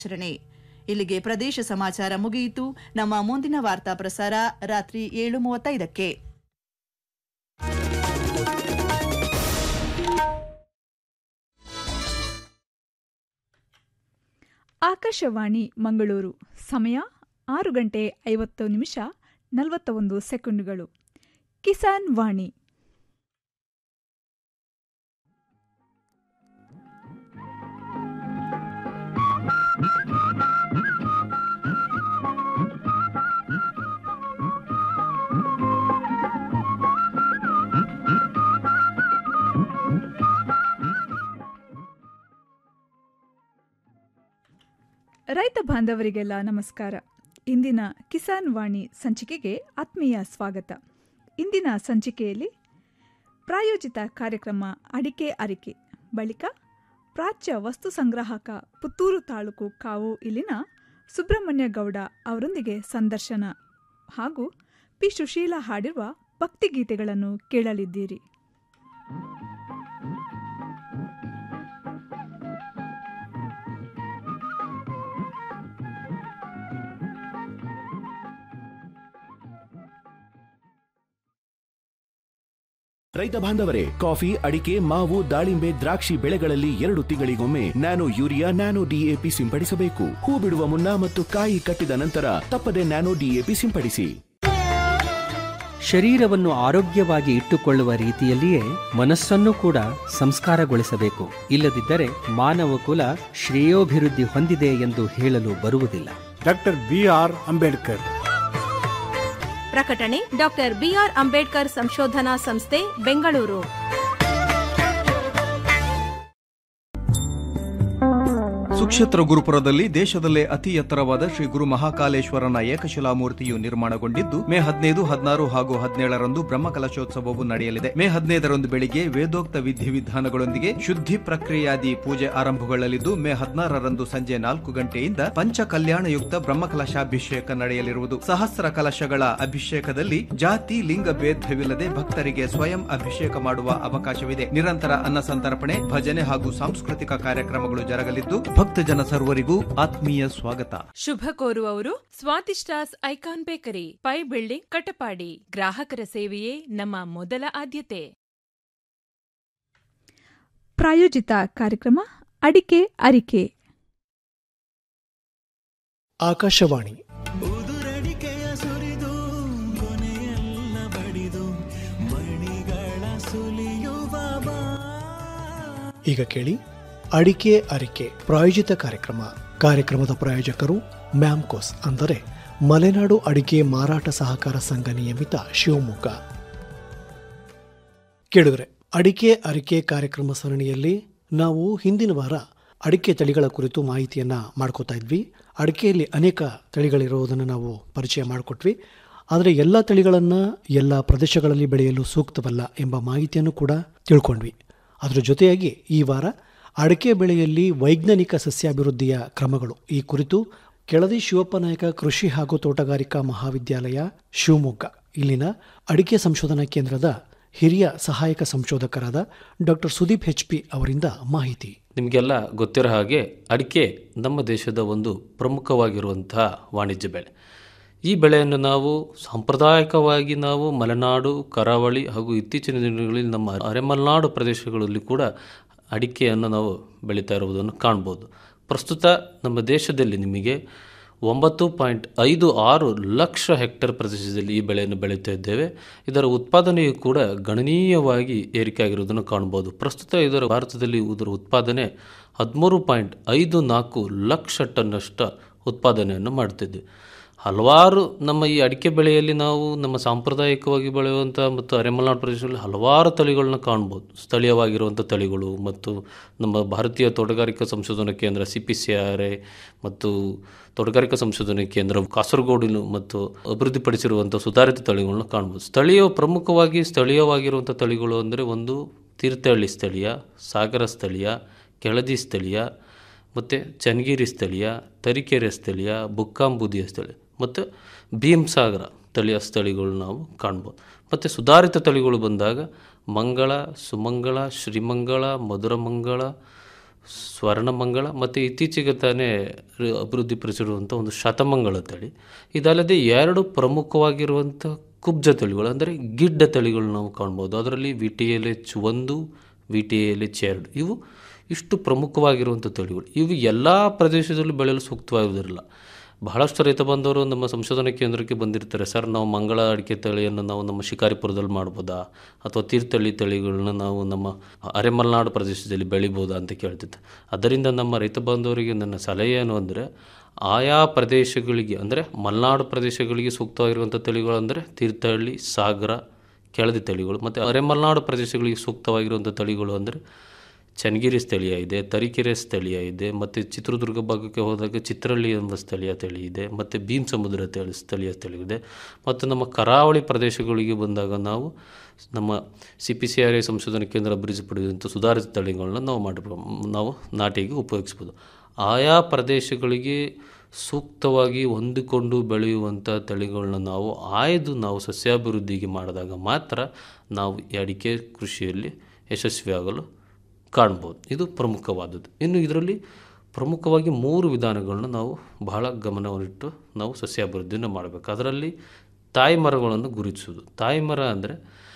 ಆಚರಣೆ ಇಲ್ಲಿಗೆ ಪ್ರದೇಶ ಸಮಾಚಾರ ಮುಗಿಯಿತು ನಮ್ಮ ಮುಂದಿನ ವಾರ್ತಾ ಪ್ರಸಾರ ರಾತ್ರಿ ಏಳು ಮೂವತ್ತೈದಕ್ಕೆ ಆಕಾಶವಾಣಿ ಮಂಗಳೂರು ಸಮಯ ಆರು ಗಂಟೆ ಐವತ್ತು ನಿಮಿಷ ನಲವತ್ತ ಒಂದು ಸೆಕೆಂಡುಗಳು ಕಿಸಾನ್ ವಾಣಿ ರೈತ ಬಾಂಧವರಿಗೆಲ್ಲ ನಮಸ್ಕಾರ ಇಂದಿನ ಕಿಸಾನ್ ವಾಣಿ ಸಂಚಿಕೆಗೆ ಆತ್ಮೀಯ ಸ್ವಾಗತ ಇಂದಿನ ಸಂಚಿಕೆಯಲ್ಲಿ ಪ್ರಾಯೋಜಿತ ಕಾರ್ಯಕ್ರಮ ಅಡಿಕೆ ಅರಿಕೆ ಬಳಿಕ ಪ್ರಾಚ್ಯ ವಸ್ತು ಸಂಗ್ರಾಹಕ ಪುತ್ತೂರು ತಾಲೂಕು ಕಾವು ಇಲ್ಲಿನ ಸುಬ್ರಹ್ಮಣ್ಯ ಗೌಡ ಅವರೊಂದಿಗೆ ಸಂದರ್ಶನ ಹಾಗೂ ಪಿ ಸುಶೀಲಾ ಹಾಡಿರುವ ಭಕ್ತಿಗೀತೆಗಳನ್ನು ಕೇಳಲಿದ್ದೀರಿ ರೈತ ಬಾಂಧವರೇ ಕಾಫಿ ಅಡಿಕೆ ಮಾವು ದಾಳಿಂಬೆ ದ್ರಾಕ್ಷಿ ಬೆಳೆಗಳಲ್ಲಿ ಎರಡು ತಿಂಗಳಿಗೊಮ್ಮೆ ನ್ಯಾನೋ ಯೂರಿಯಾ ನ್ಯಾನೋ ಡಿಎಪಿ ಸಿಂಪಡಿಸಬೇಕು ಹೂ ಬಿಡುವ ಮುನ್ನ ಮತ್ತು ಕಾಯಿ ಕಟ್ಟಿದ ನಂತರ ತಪ್ಪದೆ ನ್ಯಾನೋ ಡಿಎಪಿ ಸಿಂಪಡಿಸಿ ಶರೀರವನ್ನು ಆರೋಗ್ಯವಾಗಿ ಇಟ್ಟುಕೊಳ್ಳುವ ರೀತಿಯಲ್ಲಿಯೇ ಮನಸ್ಸನ್ನು ಕೂಡ ಸಂಸ್ಕಾರಗೊಳಿಸಬೇಕು ಇಲ್ಲದಿದ್ದರೆ ಮಾನವ ಕುಲ ಶ್ರೇಯೋಭಿವೃದ್ಧಿ ಹೊಂದಿದೆ ಎಂದು ಹೇಳಲು ಬರುವುದಿಲ್ಲ ಡಾಕ್ಟರ್ ಬಿ ಆರ್ ಅಂಬೇಡ್ಕರ್ ಪ್ರಕಟಣೆ ಡಾಕ್ಟರ್ ಬಿಆರ್ ಅಂಬೇಡ್ಕರ್ ಸಂಶೋಧನಾ ಸಂಸ್ಥೆ ಬೆಂಗಳೂರು ಸುಕ್ಷೇತ್ರ ಗುರುಪುರದಲ್ಲಿ ದೇಶದಲ್ಲೇ ಅತಿ ಎತ್ತರವಾದ ಶ್ರೀ ಗುರು ಮಹಾಕಾಲೇಶ್ವರನ ಏಕಶಿಲಾ ಮೂರ್ತಿಯು ನಿರ್ಮಾಣಗೊಂಡಿದ್ದು ಮೇ ಹದಿನೈದು ಹದಿನಾರು ಹಾಗೂ ಹದಿನೇಳರಂದು ಬ್ರಹ್ಮಕಲಶೋತ್ಸವವು ನಡೆಯಲಿದೆ ಮೇ ಹದಿನೈದರಂದು ಬೆಳಿಗ್ಗೆ ವೇದೋಕ್ತ ವಿಧಿವಿಧಾನಗಳೊಂದಿಗೆ ಶುದ್ಧಿ ಪ್ರಕ್ರಿಯಾದಿ ಪೂಜೆ ಆರಂಭಗೊಳ್ಳಲಿದ್ದು ಮೇ ಹದಿನಾರರಂದು ಸಂಜೆ ನಾಲ್ಕು ಗಂಟೆಯಿಂದ ಪಂಚ ಕಲ್ಯಾಣಯುಕ್ತ ಬ್ರಹ್ಮಕಲಶಾಭಿಷೇಕ ನಡೆಯಲಿರುವುದು ಸಹಸ್ರ ಕಲಶಗಳ ಅಭಿಷೇಕದಲ್ಲಿ ಜಾತಿ ಲಿಂಗ ಭೇದವಿಲ್ಲದೆ ಭಕ್ತರಿಗೆ ಸ್ವಯಂ ಅಭಿಷೇಕ ಮಾಡುವ ಅವಕಾಶವಿದೆ ನಿರಂತರ ಅನ್ನ ಸಂತರ್ಪಣೆ ಭಜನೆ ಹಾಗೂ ಸಾಂಸ್ಕೃತಿಕ ಕಾರ್ಯಕ್ರಮಗಳು ಜರಗಲಿದ್ದು ಭಕ್ತಜನ ಸರ್ವರಿಗೂ ಆತ್ಮೀಯ ಸ್ವಾಗತ ಶುಭ ಕೋರುವವರು Swadishtas Icon bakery Pai building Katapadi ಗ್ರಾಹಕರ ಸೇವೆಯೇ ನಮ್ಮ ಮೊದಲ ಆದ್ಯತೆ ಪ್ರಾಯೋಜಿತ ಕಾರ್ಯಕ್ರಮ ಅಡಿಕೆ ಅರಿಕೆ ಆಕಾಶವಾಣಿ ಈಗ ಕೇಳಿ ಅಡಿಕೆ ಅರಿಕೆ ಪ್ರಾಯೋಜಿತ ಕಾರ್ಯಕ್ರಮ ಕಾರ್ಯಕ್ರಮದ ಪ್ರಾಯೋಜಕರು ಮ್ಯಾಮ್ಕೋಸ್ ಅಂದರೆ ಮಲೆನಾಡು ಅಡಿಕೆ ಮಾರಾಟ ಸಹಕಾರ ಸಂಘ ನಿಯಮಿತ ಶಿವಮೊಗ್ಗ ಕೇಳಿದ್ರೆ ಅಡಿಕೆ ಅರಿಕೆ ಕಾರ್ಯಕ್ರಮ ಸರಣಿಯಲ್ಲಿ ನಾವು ಹಿಂದಿನ ವಾರ ಅಡಿಕೆ ತಳಿಗಳ ಕುರಿತು ಮಾಹಿತಿಯನ್ನ ಮಾಡ್ಕೋತಾ ಇದ್ವಿ ಅಡಿಕೆಯಲ್ಲಿ ಅನೇಕ ತಳಿಗಳಿರುವುದನ್ನು ನಾವು ಪರಿಚಯ ಮಾಡಿಕೊಟ್ವಿ ಆದರೆ ಎಲ್ಲ ತಳಿಗಳನ್ನು ಎಲ್ಲ ಪ್ರದೇಶಗಳಲ್ಲಿ ಬೆಳೆಯಲು ಸೂಕ್ತವಲ್ಲ ಎಂಬ ಮಾಹಿತಿಯನ್ನು ಕೂಡ ತಿಳ್ಕೊಂಡ್ವಿ ಅದರ ಜೊತೆಯಾಗಿ ಈ ವಾರ ಅಡಿಕೆ ಬೆಳೆಯಲ್ಲಿ ವೈಜ್ಞಾನಿಕ ಸಸ್ಯಾಭಿವೃದ್ಧಿಯ ಕ್ರಮಗಳು ಈ ಕುರಿತು ಕೆಳದಿ ಶಿವಪ್ಪ ನಾಯಕ ಕೃಷಿ ಹಾಗೂ ತೋಟಗಾರಿಕಾ ಮಹಾವಿದ್ಯಾಲಯ ಶಿವಮೊಗ್ಗ ಇಲ್ಲಿನ ಅಡಿಕೆ ಸಂಶೋಧನಾ ಕೇಂದ್ರದ ಹಿರಿಯ ಸಹಾಯಕ ಸಂಶೋಧಕರಾದ ಡಾಕ್ಟರ್ ಸುದೀಪ್ ಹೆಚ್ ಪಿ ಅವರಿಂದ ಮಾಹಿತಿ ನಿಮಗೆಲ್ಲ ಗೊತ್ತಿರೋ ಹಾಗೆ ಅಡಿಕೆ ನಮ್ಮ ದೇಶದ ಒಂದು ಪ್ರಮುಖವಾಗಿರುವಂತಹ ವಾಣಿಜ್ಯ ಬೆಳೆ ಈ ಬೆಳೆಯನ್ನು ನಾವು ಸಾಂಪ್ರದಾಯಿಕವಾಗಿ ನಾವು ಮಲೆನಾಡು ಕರಾವಳಿ ಹಾಗೂ ಇತ್ತೀಚಿನ ದಿನಗಳಲ್ಲಿ ನಮ್ಮ ಅರೆಮಲೆನಾಡು ಪ್ರದೇಶಗಳಲ್ಲಿ ಕೂಡ ಅಡಿಕೆಯನ್ನು ನಾವು ಬೆಳೀತಾ ಇರುವುದನ್ನು ಕಾಣ್ಬೋದು ಪ್ರಸ್ತುತ ನಮ್ಮ ದೇಶದಲ್ಲಿ ನಿಮಗೆ ಒಂಬತ್ತು ಪಾಯಿಂಟ್ ಐದು ಆರು ಲಕ್ಷ ಹೆಕ್ಟೇರ್ ಪ್ರದೇಶದಲ್ಲಿ ಈ ಬೆಳೆಯನ್ನು ಬೆಳೀತಾ ಇದ್ದೇವೆ ಇದರ ಉತ್ಪಾದನೆಯು ಕೂಡ ಗಣನೀಯವಾಗಿ ಏರಿಕೆ ಆಗಿರುವುದನ್ನು ಕಾಣ್ಬೋದು ಪ್ರಸ್ತುತ ಇದರ ಭಾರತದಲ್ಲಿ ಇದರ ಉತ್ಪಾದನೆ ಹದಿಮೂರು ಪಾಯಿಂಟ್ ಐದು ನಾಲ್ಕು ಲಕ್ಷ ಟನ್ನಷ್ಟು ಉತ್ಪಾದನೆಯನ್ನು ಮಾಡ್ತಿದ್ದೆ ಹಲವಾರು ನಮ್ಮ ಈ ಅಡಿಕೆ ಬೆಳೆಯಲ್ಲಿ ನಾವು ನಮ್ಮ ಸಾಂಪ್ರದಾಯಿಕವಾಗಿ ಬೆಳೆಯುವಂಥ ಮತ್ತು ಅರೆಮಲೆನಾಡು ಪ್ರದೇಶದಲ್ಲಿ ಹಲವಾರು ತಳಿಗಳನ್ನ ಕಾಣ್ಬೋದು ಸ್ಥಳೀಯವಾಗಿರುವಂಥ ತಳಿಗಳು ಮತ್ತು ನಮ್ಮ ಭಾರತೀಯ ತೋಟಗಾರಿಕಾ ಸಂಶೋಧನಾ ಕೇಂದ್ರ C P C R A ಮತ್ತು ತೋಟಗಾರಿಕಾ ಸಂಶೋಧನಾ ಕೇಂದ್ರ ಕಾಸರಗೋಡಿನ ಮತ್ತು ಅಭಿವೃದ್ಧಿಪಡಿಸಿರುವಂಥ ಸುಧಾರಿತ ತಳಿಗಳನ್ನ ಕಾಣ್ಬೋದು ಸ್ಥಳೀಯ ಪ್ರಮುಖವಾಗಿ ಸ್ಥಳೀಯವಾಗಿರುವಂಥ ತಳಿಗಳು ಅಂದರೆ ಒಂದು ತೀರ್ಥಹಳ್ಳಿ ಸ್ಥಳೀಯ ಸಾಗರ ಸ್ಥಳೀಯ ಕೆಳದಿ ಸ್ಥಳೀಯ ಮತ್ತು ಚನ್ನಗಿರಿ ಸ್ಥಳೀಯ ತರೀಕೆರೆ ಸ್ಥಳೀಯ ಬುಕ್ಕಾಂಬುದಿಯ ಸ್ಥಳೀಯ ಮತ್ತು ಭೀಮಸಾಗರ ತಳಿಯ ಸ್ಥಳಿಗಳು ನಾವು ಕಾಣ್ಬೋದು ಮತ್ತು ಸುಧಾರಿತ ತಳಿಗಳು ಬಂದಾಗ ಮಂಗಳ ಸುಮಂಗಳ ಶ್ರೀಮಂಗಳ ಮಧುರಮಂಗಳ ಸ್ವರ್ಣಮಂಗಳ ಮತ್ತು ಇತ್ತೀಚೆಗೆ ತಾನೇ ರ- ಅಭಿವೃದ್ಧಿಪಡಿಸಿರುವಂಥ ಒಂದು ಶತಮಂಗಳ ತಳಿ ಇದಲ್ಲದೆ ಎರಡು ಪ್ರಮುಖವಾಗಿರುವಂಥ ಕುಬ್ಜ ತಳಿಗಳು ಅಂದರೆ ಗಿಡ್ಡ ತಳಿಗಳು ನಾವು ಕಾಣ್ಬೋದು ಅದರಲ್ಲಿ ವಿ ಟಿ ಎಲ್ ಎಚ್ ಒಂದು ವಿ ಟಿ ಎಲ್ ಎಚ್ ಎರಡು ಇವು ಇಷ್ಟು ಪ್ರಮುಖವಾಗಿರುವಂಥ ತಳಿಗಳು ಇವು ಎಲ್ಲ ಪ್ರದೇಶದಲ್ಲೂ ಬೆಳೆಯಲು ಸೂಕ್ತವಾಗಿರುವುದಿಲ್ಲ ಬಹಳಷ್ಟು ರೈತ ಬಾಂಧವರು ನಮ್ಮ ಸಂಶೋಧನಾ ಕೇಂದ್ರಕ್ಕೆ ಬಂದಿರ್ತಾರೆ ಸರ್ ನಾವು ಮಂಗಳ ಅಡಿಕೆ ತಳಿಯನ್ನು ನಾವು ನಮ್ಮ ಶಿಕಾರಿಪುರದಲ್ಲಿ ಮಾಡ್ಬೋದಾ ಅಥವಾ ತೀರ್ಥಹಳ್ಳಿ ತಳಿಗಳನ್ನ ನಾವು ನಮ್ಮ ಅರೆಮಲೆನಾಡು ಪ್ರದೇಶದಲ್ಲಿ ಬೆಳಿಬೋದಾ ಅಂತ ಕೇಳ್ತಿದ್ದೆ ಅದರಿಂದ ನಮ್ಮ ರೈತ ಬಾಂಧವರಿಗೆ ನನ್ನ ಸಲಹೆ ಏನು ಅಂದರೆ ಆಯಾ ಪ್ರದೇಶಗಳಿಗೆ ಅಂದರೆ ಮಲೆನಾಡು ಪ್ರದೇಶಗಳಿಗೆ ಸೂಕ್ತವಾಗಿರುವಂಥ ತಳಿಗಳು ಅಂದರೆ ತೀರ್ಥಹಳ್ಳಿ ಸಾಗರ ಕೆಳದಿ ತಳಿಗಳು ಮತ್ತು ಅರೆಮಲೆನಾಡು ಪ್ರದೇಶಗಳಿಗೆ ಸೂಕ್ತವಾಗಿರುವಂಥ ತಳಿಗಳು ಅಂದರೆ ಚನ್ನಗಿರಿ ಸ್ಥಳೀಯ ಇದೆ ತರೀಕೆರೆ ಸ್ಥಳೀಯ ಇದೆ ಮತ್ತು ಚಿತ್ರದುರ್ಗ ಭಾಗಕ್ಕೆ ಹೋದಾಗ ಚಿತ್ರಹಳ್ಳಿ ಎಂಬ ಸ್ಥಳೀಯ ತಳಿ ಇದೆ ಮತ್ತು ಭೀಮ್ ಸಮುದ್ರ ತಳಿ ಸ್ಥಳೀಯ ತಳಿ ಇದೆ ಮತ್ತು ನಮ್ಮ ಕರಾವಳಿ ಪ್ರದೇಶಗಳಿಗೆ ಬಂದಾಗ ನಾವು ನಮ್ಮ C P C R I ಸಂಶೋಧನಾ ಕೇಂದ್ರ ಅಭಿವೃದ್ಧಿಪಡಿಸಿದಂಥ ಸುಧಾರಿತ ತಳಿಗಳನ್ನ ನಾವು ಮಾಡಿ ನಾವು ನಾಟಿಗೆ ಉಪಯೋಗಿಸ್ಬೋದು ಆಯಾ ಪ್ರದೇಶಗಳಿಗೆ ಸೂಕ್ತವಾಗಿ ಹೊಂದಿಕೊಂಡು ಬೆಳೆಯುವಂಥ ತಳಿಗಳನ್ನ ನಾವು ಆಯ್ದು ನಾವು ಸಸ್ಯಾಭಿವೃದ್ಧಿಗೆ ಮಾಡಿದಾಗ ಮಾತ್ರ ನಾವು ಈ ಅಡಿಕೆ ಕೃಷಿಯಲ್ಲಿ ಯಶಸ್ವಿಯಾಗಲು ಕಾಣ್ಬೋದು ಇದು ಪ್ರಮುಖವಾದದ್ದು ಇನ್ನು ಇದರಲ್ಲಿ ಪ್ರಮುಖವಾಗಿ ಮೂರು ವಿಧಾನಗಳನ್ನ ನಾವು ಬಹಳ ಗಮನವನ್ನಿಟ್ಟು ನಾವು ಸಸ್ಯಾಭಿವೃದ್ಧಿಯನ್ನು ಮಾಡಬೇಕು ಅದರಲ್ಲಿ ತಾಯಿ ಮರಗಳನ್ನು ಗುರುತಿಸೋದು ತಾಯಿ ಮರ ಅಂದರೆ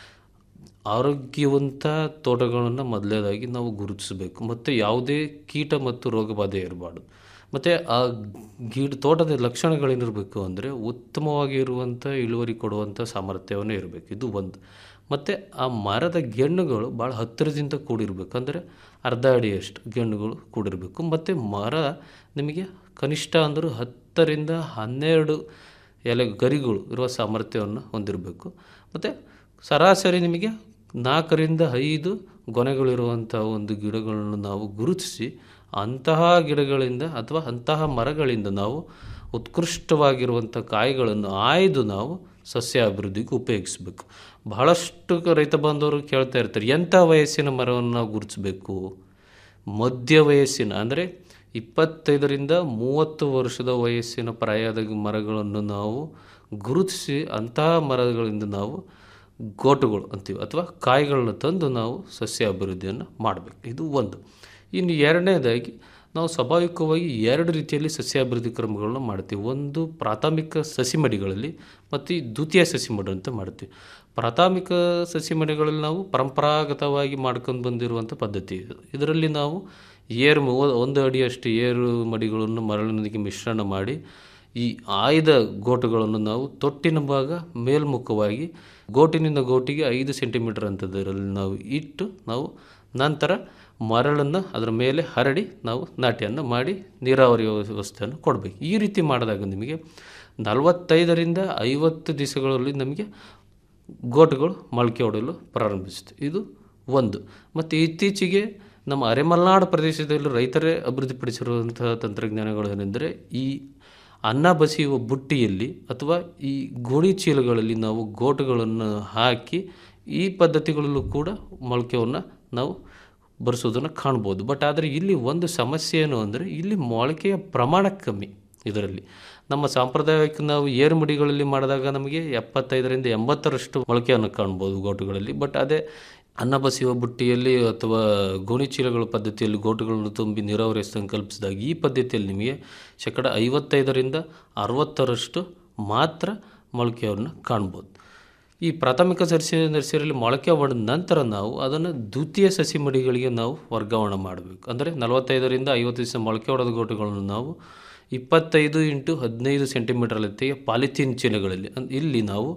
ಆರೋಗ್ಯವಂತ ತೋಟಗಳನ್ನು ಮೊದಲನೇದಾಗಿ ನಾವು ಗುರುತಿಸಬೇಕು ಮತ್ತು ಯಾವುದೇ ಕೀಟ ಮತ್ತು ರೋಗ ಬಾಧೆ ಇರಬಾರ್ದು ಮತ್ತು ಆ ಗಿಡ ತೋಟದ ಲಕ್ಷಣಗಳೇನಿರಬೇಕು ಅಂದರೆ ಉತ್ತಮವಾಗಿ ಇರುವಂಥ ಇಳುವರಿ ಕೊಡುವಂಥ ಸಾಮರ್ಥ್ಯವನ್ನು ಇರಬೇಕು ಇದು ಒಂದು ಮತ್ತು ಆ ಮರದ ಗೆಣ್ಣುಗಳು ಭಾಳ ಹತ್ತಿರದಿಂದ ಕೂಡಿರಬೇಕು ಅಂದರೆ ಅರ್ಧ ಅಡಿಯಷ್ಟು ಗೆಣ್ಣುಗಳು ಕೂಡಿರಬೇಕು ಮತ್ತು ಮರ ನಿಮಗೆ ಕನಿಷ್ಠ ಅಂದರೂ ಹತ್ತರಿಂದ ಹನ್ನೆರಡು ಎಲೆ ಗರಿಗಳು ಇರುವ ಸಾಮರ್ಥ್ಯವನ್ನು ಹೊಂದಿರಬೇಕು ಮತ್ತು ಸರಾಸರಿ ನಿಮಗೆ ನಾಲ್ಕರಿಂದ ಐದು ಗೊನೆಗಳಿರುವಂಥ ಒಂದು ಗಿಡಗಳನ್ನು ನಾವು ಗುರುತಿಸಿ ಅಂತಹ ಗಿಡಗಳಿಂದ ಅಥವಾ ಅಂತಹ ಮರಗಳಿಂದ ನಾವು ಉತ್ಕೃಷ್ಟವಾಗಿರುವಂಥ ಕಾಯಿಗಳನ್ನು ಆಯ್ದು ನಾವು ಸಸ್ಯ ಅಭಿವೃದ್ಧಿಗೆ ಉಪಯೋಗಿಸಬೇಕು ಬಹಳಷ್ಟು ರೈತ ಬಾಂಧವರು ಕೇಳ್ತಾ ಇರ್ತಾರೆ ಎಂಥ ವಯಸ್ಸಿನ ಮರವನ್ನು ನಾವು ಗುರುತಿಸಬೇಕು ಮಧ್ಯ ವಯಸ್ಸಿನ ಅಂದರೆ ಇಪ್ಪತ್ತೈದರಿಂದ ಮೂವತ್ತು ವರ್ಷದ ವಯಸ್ಸಿನ ಪ್ರಾಯದ ಮರಗಳನ್ನು ನಾವು ಗುರುತಿಸಿ ಅಂತಹ ಮರಗಳಿಂದ ನಾವು ಗೋಟುಗಳು ಅಂತೀವಿ ಅಥವಾ ಕಾಯಿಗಳನ್ನ ತಂದು ನಾವು ಸಸ್ಯ ಅಭಿವೃದ್ಧಿಯನ್ನು ಮಾಡಬೇಕು ಇದು ಒಂದು ಇನ್ನು ಎರಡನೇದಾಗಿ ನಾವು ಸ್ವಾಭಾವಿಕವಾಗಿ ಎರಡು ರೀತಿಯಲ್ಲಿ ಸಸ್ಯಾಭಿವೃದ್ಧಿ ಕ್ರಮಗಳನ್ನ ಮಾಡ್ತೀವಿ ಒಂದು ಪ್ರಾಥಮಿಕ ಸಸಿಮಡಿಗಳಲ್ಲಿ ಮತ್ತು ಈ ದ್ವಿತೀಯ ಸಸಿಮಡಿ ಅಂತ ಮಾಡ್ತೀವಿ ಪ್ರಾಥಮಿಕ ಸಸಿಮಡಿಗಳಲ್ಲಿ ನಾವು ಪರಂಪರಾಗತವಾಗಿ ಮಾಡ್ಕೊಂಡು ಬಂದಿರುವಂಥ ಪದ್ಧತಿ ಇದು ಇದರಲ್ಲಿ ನಾವು ಏರು ಮ- ಒಂದು ಅಡಿಯಷ್ಟು ಏರು ಮಡಿಗಳನ್ನು ಮರಳಿನೊಂದಿಗೆ ಮಿಶ್ರಣ ಮಾಡಿ ಈ ಆಯ್ದ ಗೋಟುಗಳನ್ನು ನಾವು ತೊಟ್ಟಿನ ಭಾಗ ಮೇಲ್ಮುಖವಾಗಿ ಗೋಟಿನಿಂದ ಗೋಟಿಗೆ ಐದು ಸೆಂಟಿಮೀಟರ್ ಅಂತದರಲ್ಲಿ ನಾವು ಇಟ್ಟು ನಾವು ನಂತರ ಮರಳನ್ನು ಅದರ ಮೇಲೆ ಹರಡಿ ನಾವು ನಾಟಿಯನ್ನು ಮಾಡಿ ನೀರಾವರಿ ವ್ಯವಸ್ಥೆಯನ್ನು ಕೊಡಬೇಕು ಈ ರೀತಿ ಮಾಡಿದಾಗ ನಿಮಗೆ ನಲವತ್ತೈದರಿಂದ ಐವತ್ತು ದಿವಸಗಳಲ್ಲಿ ನಮಗೆ ಗೋಟುಗಳು ಮೊಳಕೆ ಹೊಡೆಯಲು ಪ್ರಾರಂಭಿಸುತ್ತೆ ಇದು ಒಂದು ಮತ್ತು ಇತ್ತೀಚೆಗೆ ನಮ್ಮ ಅರೆಮಲೆನಾಡು ಪ್ರದೇಶದಲ್ಲಿ ರೈತರೇ ಅಭಿವೃದ್ಧಿಪಡಿಸಿರುವಂತಹ ತಂತ್ರಜ್ಞಾನಗಳು ಏನೆಂದರೆ ಈ ಅನ್ನ ಬಸಿಯುವ ಬುಟ್ಟಿಯಲ್ಲಿ ಅಥವಾ ಈ ಗೋಣಿ ಚೀಲಗಳಲ್ಲಿ ನಾವು ಗೋಟುಗಳನ್ನು ಹಾಕಿ ಈ ಪದ್ಧತಿಗಳಲ್ಲೂ ಕೂಡ ಮೊಳಕೆಯನ್ನು ನಾವು ಬರೆಸೋದನ್ನು ಕಾಣ್ಬೋದು ಬಟ್ ಆದರೆ ಇಲ್ಲಿ ಒಂದು ಸಮಸ್ಯೆ ಏನು ಅಂದರೆ ಇಲ್ಲಿ ಮೊಳಕೆಯ ಪ್ರಮಾಣ ಕಮ್ಮಿ ಇದರಲ್ಲಿ ನಮ್ಮ ಸಾಂಪ್ರದಾಯಿಕ ನಾವು ಏರುಮಡಿಗಳಲ್ಲಿ ಮಾಡಿದಾಗ ನಮಗೆ ಎಪ್ಪತ್ತೈದರಿಂದ ಎಂಬತ್ತರಷ್ಟು ಮೊಳಕೆಯನ್ನು ಕಾಣ್ಬೋದು ಗೋಟುಗಳಲ್ಲಿ ಬಟ್ ಅದೇ ಅನ್ನ ಬಸಿಯುವ ಬುಟ್ಟಿಯಲ್ಲಿ ಅಥವಾ ಗೋಣಿ ಚೀಲಗಳ ಪದ್ಧತಿಯಲ್ಲಿ ಗೋಟುಗಳನ್ನು ತುಂಬಿ ನೀರಾವರಿ ವ್ಯವಸ್ಥೆಯನ್ನು ಕಲ್ಪಿಸಿದಾಗ ಈ ಪದ್ಧತಿಯಲ್ಲಿ ನಿಮಗೆ ಶೇಕಡ ಐವತ್ತೈದರಿಂದ ಅರವತ್ತರಷ್ಟು ಮಾತ್ರ ಮೊಳಕೆಯನ್ನು ಕಾಣ್ಬೋದು ಈ ಪ್ರಾಥಮಿಕ ಸಸಿ ನರ್ಸರಿಯಲ್ಲಿ ಮೊಳಕೆ ಹೊಡೆದ ನಂತರ ನಾವು ಅದನ್ನು ದ್ವಿತೀಯ ಸಸಿ ಮಡಿಗಳಿಗೆ ನಾವು ವರ್ಗಾವಣೆ ಮಾಡಬೇಕು ಅಂದರೆ ನಲವತ್ತೈದರಿಂದ ಐವತ್ತು ದಿವಸ ಮೊಳಕೆ ಹೊಡೆದ ಗೋಟುಗಳನ್ನು ನಾವು ಇಪ್ಪತ್ತೈದು ಇಂಟು ಹದಿನೈದು ಸೆಂಟಿಮೀಟರ್ ಎತ್ತಿಗೆ ಪಾಲಿಥೀನ್ ಚೀಲಗಳಲ್ಲಿ ಅನ್- ಇಲ್ಲಿ ನಾವು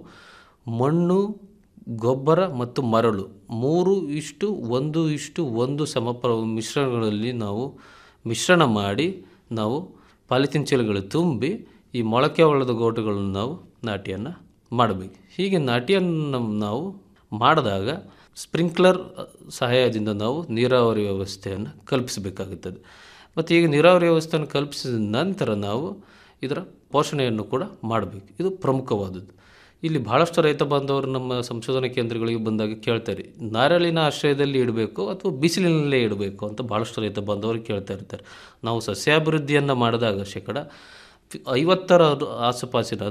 ಮಣ್ಣು ಗೊಬ್ಬರ ಮತ್ತು ಮರಳು ಮೂರು ಇಷ್ಟು ಒಂದು ಇಷ್ಟು ಒಂದು ಸಮಪ್ರ ಮಿಶ್ರಣಗಳಲ್ಲಿ ನಾವು ಮಿಶ್ರಣ ಮಾಡಿ ನಾವು ಪಾಲಿಥೀನ್ ಚೀಲಗಳು ತುಂಬಿ ಈ ಮೊಳಕೆ ಹೊಡೆದ ಗೋಟುಗಳನ್ನು ನಾವು ನಾಟಿಯನ್ನು ಮಾಡಬೇಕು ಹೀಗೆ ನಾಟಿಯನ್ನು ನಾವು ಮಾಡಿದಾಗ ಸ್ಪ್ರಿಂಕ್ಲರ್ ಸಹಾಯದಿಂದ ನಾವು ನೀರಾವರಿ ವ್ಯವಸ್ಥೆಯನ್ನು ಕಲ್ಪಿಸಬೇಕಾಗುತ್ತದೆ ಮತ್ತು ಈಗ ನೀರಾವರಿ ವ್ಯವಸ್ಥೆಯನ್ನು ಕಲ್ಪಿಸಿದ ನಂತರ ನಾವು ಇದರ ಪೋಷಣೆಯನ್ನು ಕೂಡ ಮಾಡಬೇಕು ಇದು ಪ್ರಮುಖವಾದದ್ದು ಇಲ್ಲಿ ಬಹಳಷ್ಟು ರೈತ ಬಾಂಧವರು ನಮ್ಮ ಸಂಶೋಧನಾ ಕೇಂದ್ರಗಳಿಗೆ ಬಂದಾಗ ಕೇಳ್ತಾರೆ ನಾರಳಿನ ಆಶ್ರಯದಲ್ಲಿ ಇಡಬೇಕು ಅಥವಾ ಬಿಸಿಲಿನಲ್ಲೇ ಇಡಬೇಕು ಅಂತ ಭಾಳಷ್ಟು ರೈತ ಬಾಂಧವರು ಕೇಳ್ತಾ ಇರ್ತಾರೆ ನಾವು ಸಸ್ಯಾಭಿವೃದ್ಧಿಯನ್ನು ಮಾಡಿದಾಗ ಶೇಕಡ ಐವತ್ತರ ಆಸುಪಾಸಿನ ಅಂದರೆ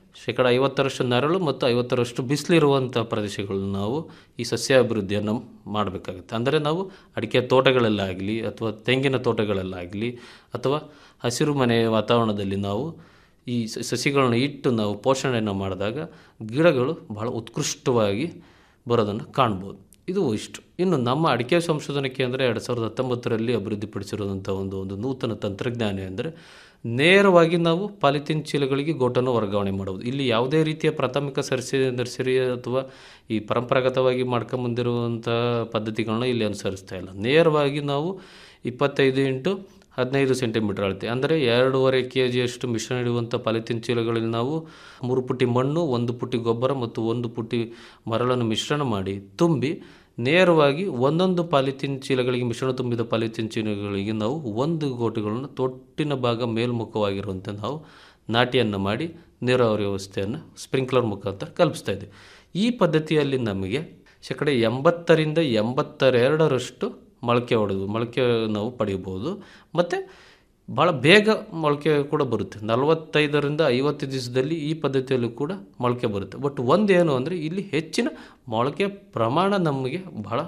ಶೇಕಡ ಐವತ್ತರಷ್ಟು ನೆರಳು ಮತ್ತು ಐವತ್ತರಷ್ಟು ಬಿಸಿಲಿರುವಂಥ ಪ್ರದೇಶಗಳನ್ನ ನಾವು ಈ ಸಸ್ಯಾಭಿವೃದ್ಧಿಯನ್ನು ಮಾಡಬೇಕಾಗುತ್ತೆ ಅಂದರೆ ನಾವು ಅಡಿಕೆ ತೋಟಗಳಲ್ಲಾಗಲಿ ಅಥವಾ ತೆಂಗಿನ ತೋಟಗಳಲ್ಲಾಗಲಿ ಅಥವಾ ಹಸಿರು ಮನೆ ವಾತಾವರಣದಲ್ಲಿ ನಾವು ಈ ಸ- ಸಸಿಗಳನ್ನ ಇಟ್ಟು ನಾವು ಪೋಷಣೆಯನ್ನು ಮಾಡಿದಾಗ ಗಿಡಗಳು ಬಹಳ ಉತ್ಕೃಷ್ಟವಾಗಿ ಬರೋದನ್ನು ಕಾಣ್ಬೋದು ಇದು ಇಷ್ಟು ಇನ್ನು ನಮ್ಮ ಅಡಿಕೆ ಸಂಶೋಧನಾ ಕೇಂದ್ರ ಎರಡು ಸಾವಿರದ ಹತ್ತೊಂಬತ್ತರಲ್ಲಿ ಅಭಿವೃದ್ಧಿಪಡಿಸಿರುವಂಥ ಒಂದು ಒಂದು ನೂತನ ತಂತ್ರಜ್ಞಾನ ಅಂದರೆ ನೇರವಾಗಿ ನಾವು ಪಾಲಿಥೀನ್ ಚೀಲಗಳಿಗೆ ಗೋಟನ್ನು ವರ್ಗಾವಣೆ ಮಾಡಬಹುದು ಇಲ್ಲಿ ಯಾವುದೇ ರೀತಿಯ ಪ್ರಾಥಮಿಕ ಸರಸಿ ನರ್ಸರಿ ಅಥವಾ ಈ ಪರಂಪರಾಗತವಾಗಿ ಮಾಡ್ಕೊಂಬಂದಿರುವಂಥ ಪದ್ಧತಿಗಳನ್ನ ಇಲ್ಲಿ ಅನುಸರಿಸ್ತಾ ಇಲ್ಲ ನೇರವಾಗಿ ನಾವು ಇಪ್ಪತ್ತೈದು ಇಂಟು ಹದಿನೈದು ಸೆಂಟಿಮೀಟರ್ ಅಳತೆ ಅಂದರೆ ಎರಡೂವರೆ ಕೆ ಜಿಯಷ್ಟು ಮಿಶ್ರಣ ಇಡುವಂಥ ಪಾಲಿಥೀನ್ ಚೀಲಗಳಲ್ಲಿ ನಾವು ಮೂರು ಪುಟ್ಟಿ ಮಣ್ಣು ಒಂದು ಪುಟ್ಟಿ ಗೊಬ್ಬರ ಮತ್ತು ಒಂದು ಪುಟ್ಟಿ ಮರಳನ್ನು ಮಿಶ್ರಣ ಮಾಡಿ ತುಂಬಿ ನೇರವಾಗಿ ಒಂದೊಂದು ಪಾಲಿಥೀನ್ ಚೀಲಗಳಿಗೆ ಮಿಶ್ರಣ ತುಂಬಿದ ಪಾಲಿಥೀನ್ ಚೀಲಗಳಿಗೆ ನಾವು ಒಂದು ಗೋಟುಗಳನ್ನು ತೊಟ್ಟಿನ ಭಾಗ ಮೇಲ್ಮುಖವಾಗಿರುವಂತೆ ನಾವು ನಾಟಿಯನ್ನು ಮಾಡಿ ನೀರಾವರಿ ವ್ಯವಸ್ಥೆಯನ್ನು ಸ್ಪ್ರಿಂಕ್ಲರ್ ಮುಖಾಂತರ ಕಲ್ಪಿಸ್ತಾ ಇದ್ದೀವಿ ಈ ಪದ್ಧತಿಯಲ್ಲಿ ನಮಗೆ ಶೇಕಡ ಎಂಬತ್ತರಿಂದ ಎಂಬತ್ತೆರಡರಷ್ಟು ಮೊಳಕೆ ಹೊಡೆದು ಮೊಳಕೆ ನಾವು ಪಡೆಯಬಹುದು ಮತ್ತು ಭಾಳ ಬೇಗ ಮೊಳಕೆ ಕೂಡ ಬರುತ್ತೆ ನಲವತ್ತೈದರಿಂದ ಐವತ್ತು ದಿವಸದಲ್ಲಿ ಈ ಪದ್ಧತಿಯಲ್ಲೂ ಕೂಡ ಮೊಳಕೆ ಬರುತ್ತೆ ಬಟ್ ಒಂದೇನು ಅಂದರೆ ಇಲ್ಲಿ ಹೆಚ್ಚಿನ ಮೊಳಕೆ ಪ್ರಮಾಣ ನಮಗೆ ಬಹಳ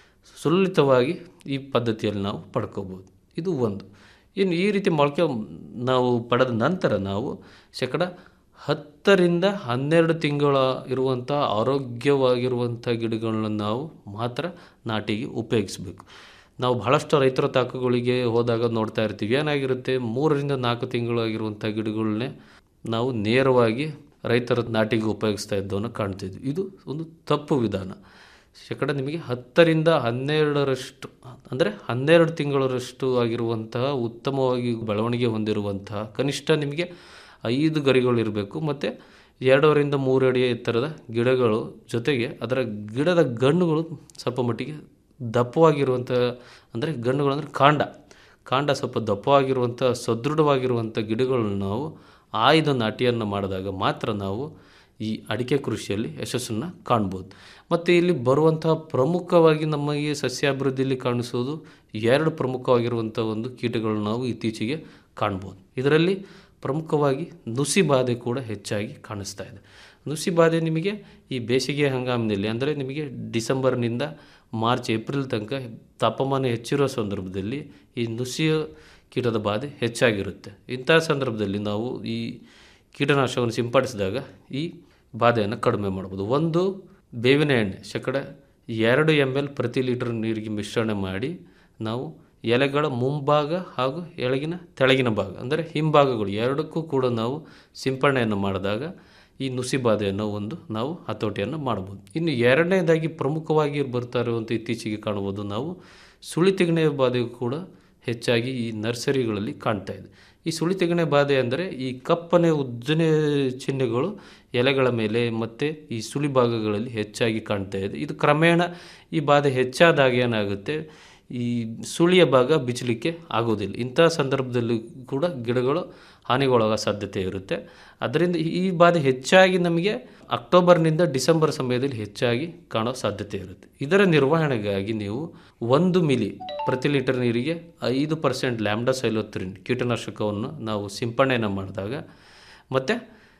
ಸುಲಲಿತವಾಗಿ ಈ ಪದ್ಧತಿಯಲ್ಲಿ ನಾವು ಪಡ್ಕೋಬೋದು ಇದು ಒಂದು ಇನ್ನು ಈ ರೀತಿ ಮೊಳಕೆ ನಾವು ಪಡೆದ ನಂತರ ನಾವು ಶೇಕಡ ಹತ್ತರಿಂದ ಹನ್ನೆರಡು ತಿಂಗಳ ಇರುವಂಥ ಆರೋಗ್ಯವಾಗಿರುವಂಥ ಗಿಡಗಳನ್ನ ನಾವು ಮಾತ್ರ ನಾಟಿಗೆ ಉಪಯೋಗಿಸ್ಬೇಕು ನಾವು ಬಹಳಷ್ಟು ರೈತರ ತಾಕುಗಳಿಗೆ ಹೋದಾಗ ನೋಡ್ತಾ ಇರ್ತೀವಿ ಏನಾಗಿರುತ್ತೆ ಮೂರರಿಂದ ನಾಲ್ಕು ತಿಂಗಳಾಗಿರುವಂಥ ಗಿಡಗಳನ್ನೇ ನಾವು ನೇರವಾಗಿ ರೈತರ ನಾಟಿಗೆ ಉಪಯೋಗಿಸ್ತಾ ಇದ್ದವನ್ನು ಕಾಣ್ತಿದ್ವಿ ಇದು ಒಂದು ತಪ್ಪು ವಿಧಾನ ಶೇಕಡ ನಿಮಗೆ ಹತ್ತರಿಂದ ಹನ್ನೆರಡರಷ್ಟು ಅಂದರೆ ಹನ್ನೆರಡು ತಿಂಗಳರಷ್ಟು ಆಗಿರುವಂತಹ ಉತ್ತಮವಾಗಿ ಬೆಳವಣಿಗೆ ಹೊಂದಿರುವಂತಹ ಕನಿಷ್ಠ ನಿಮಗೆ ಐದು ಗರಿಗಳಿರಬೇಕು ಮತ್ತು ಎರಡೂವರಿಂದ ಮೂರು ಅಡಿ ಎತ್ತರದ ಗಿಡಗಳು ಜೊತೆಗೆ ಅದರ ಗಿಡದ ಗಣ್ಣುಗಳು ಸ್ವಲ್ಪ ಮಟ್ಟಿಗೆ ದಪ್ಪವಾಗಿರುವಂಥ ಅಂದರೆ ಗಣ್ಣುಗಳು ಅಂದರೆ ಕಾಂಡ ಕಾಂಡ ಸ್ವಲ್ಪ ದಪ್ಪವಾಗಿರುವಂಥ ಸದೃಢವಾಗಿರುವಂಥ ಗಿಡಗಳನ್ನ ನಾವು ಆಯ್ದ ನಾಟಿಯನ್ನು ಮಾಡಿದಾಗ ಮಾತ್ರ ನಾವು ಈ ಅಡಿಕೆ ಕೃಷಿಯಲ್ಲಿ ಯಶಸ್ಸನ್ನು ಕಾಣ್ಬೋದು ಮತ್ತು ಇಲ್ಲಿ ಬರುವಂತಹ ಪ್ರಮುಖವಾಗಿ ನಮಗೆ ಸಸ್ಯಾಭಿವೃದ್ಧಿಯಲ್ಲಿ ಕಾಣಿಸೋದು ಎರಡು ಪ್ರಮುಖವಾಗಿರುವಂಥ ಒಂದು ಕೀಟಗಳು ನಾವು ಇತ್ತೀಚೆಗೆ ಕಾಣ್ಬೋದು ಇದರಲ್ಲಿ ಪ್ರಮುಖವಾಗಿ ನುಸಿ ಬಾಧೆ ಕೂಡ ಹೆಚ್ಚಾಗಿ ಕಾಣಿಸ್ತಾ ಇದೆ ನುಸಿ ಬಾಧೆ ನಿಮಗೆ ಈ ಬೇಸಿಗೆ ಹಂಗಾಮಿನಲ್ಲಿ ಅಂದರೆ ನಿಮಗೆ ಡಿಸೆಂಬರ್ನಿಂದ ಮಾರ್ಚ್ ಏಪ್ರಿಲ್ ತನಕ ತಾಪಮಾನ ಹೆಚ್ಚಿರೋ ಸಂದರ್ಭದಲ್ಲಿ ಈ ನುಸಿಯ ಕೀಟದ ಬಾಧೆ ಹೆಚ್ಚಾಗಿರುತ್ತೆ ಇಂಥ ಸಂದರ್ಭದಲ್ಲಿ ನಾವು ಈ ಕೀಟನಾಶಕವನ್ನು ಸಿಂಪಡಿಸಿದಾಗ ಈ ಬಾಧೆಯನ್ನು ಕಡಿಮೆ ಮಾಡ್ಬೋದು ಒಂದು ಬೇವಿನ ಎಣ್ಣೆ ಶೇಕಡ ಎರಡು ಎಮ್ ಎಲ್ ಪ್ರತಿ ಲೀಟರ್ ನೀರಿಗೆ ಮಿಶ್ರಣ ಮಾಡಿ ನಾವು ಎಲೆಗಳ ಮುಂಭಾಗ ಹಾಗೂ ಎಳಗಿನ ತೆಳಗಿನ ಭಾಗ ಅಂದರೆ ಹಿಂಭಾಗಗಳು ಎರಡಕ್ಕೂ ಕೂಡ ನಾವು ಸಿಂಪರಣೆಯನ್ನು ಮಾಡಿದಾಗ ಈ ನುಸಿ ಬಾಧೆಯನ್ನು ಒಂದು ನಾವು ಹತೋಟಿಯನ್ನು ಮಾಡ್ಬೋದು ಇನ್ನು ಎರಡನೇದಾಗಿ ಪ್ರಮುಖವಾಗಿ ಬರ್ತಾ ಇರುವಂಥ ಇತ್ತೀಚೆಗೆ ಕಾಣ್ಬೋದು ನಾವು ಸುಳಿ ತಿಗಣೆ ಬಾಧೆಯು ಕೂಡ ಹೆಚ್ಚಾಗಿ ಈ ನರ್ಸರಿಗಳಲ್ಲಿ ಕಾಣ್ತಾ ಇದೆ ಈ ಸುಳಿ ತಿಗಣೆ ಬಾಧೆ ಅಂದರೆ ಈ ಕಪ್ಪನೆ ಉದ್ದನೆ ಚಿಹ್ನೆಗಳು ಎಲೆಗಳ ಮೇಲೆ ಮತ್ತು ಈ ಸುಳಿ ಭಾಗಗಳಲ್ಲಿ ಹೆಚ್ಚಾಗಿ ಕಾಣ್ತಾ ಇದೆ ಇದು ಕ್ರಮೇಣ ಈ ಬಾಧೆ ಹೆಚ್ಚಾದಾಗ ಏನಾಗುತ್ತೆ ಈ ಸುಳಿಯ ಭಾಗ ಬಿಚ್ಚಲಿಕ್ಕೆ ಆಗೋದಿಲ್ಲ ಇಂಥ ಸಂದರ್ಭದಲ್ಲಿ ಕೂಡ ಗಿಡಗಳು ಹಾನಿಗೊಳಗೋ ಸಾಧ್ಯತೆ ಇರುತ್ತೆ ಅದರಿಂದ ಈ ಬಾಧೆ ಹೆಚ್ಚಾಗಿ ನಮಗೆ ಅಕ್ಟೋಬರ್ನಿಂದ ಡಿಸೆಂಬರ್ ಸಮಯದಲ್ಲಿ ಹೆಚ್ಚಾಗಿ ಕಾಣೋ ಸಾಧ್ಯತೆ ಇರುತ್ತೆ ಇದರ ನಿರ್ವಹಣೆಗಾಗಿ ನೀವು ಒಂದು ಮಿಲಿ ಪ್ರತಿ ಲೀಟರ್ ನೀರಿಗೆ ಐದು ಪರ್ಸೆಂಟ್ ಲ್ಯಾಂಬ್ಡಾ ಸೈಲೋತ್ರಿನ್ ಕೀಟನಾಶಕವನ್ನು ನಾವು ಸಿಂಪರಣೆಯನ್ನು ಮಾಡಿದಾಗ ಮತ್ತು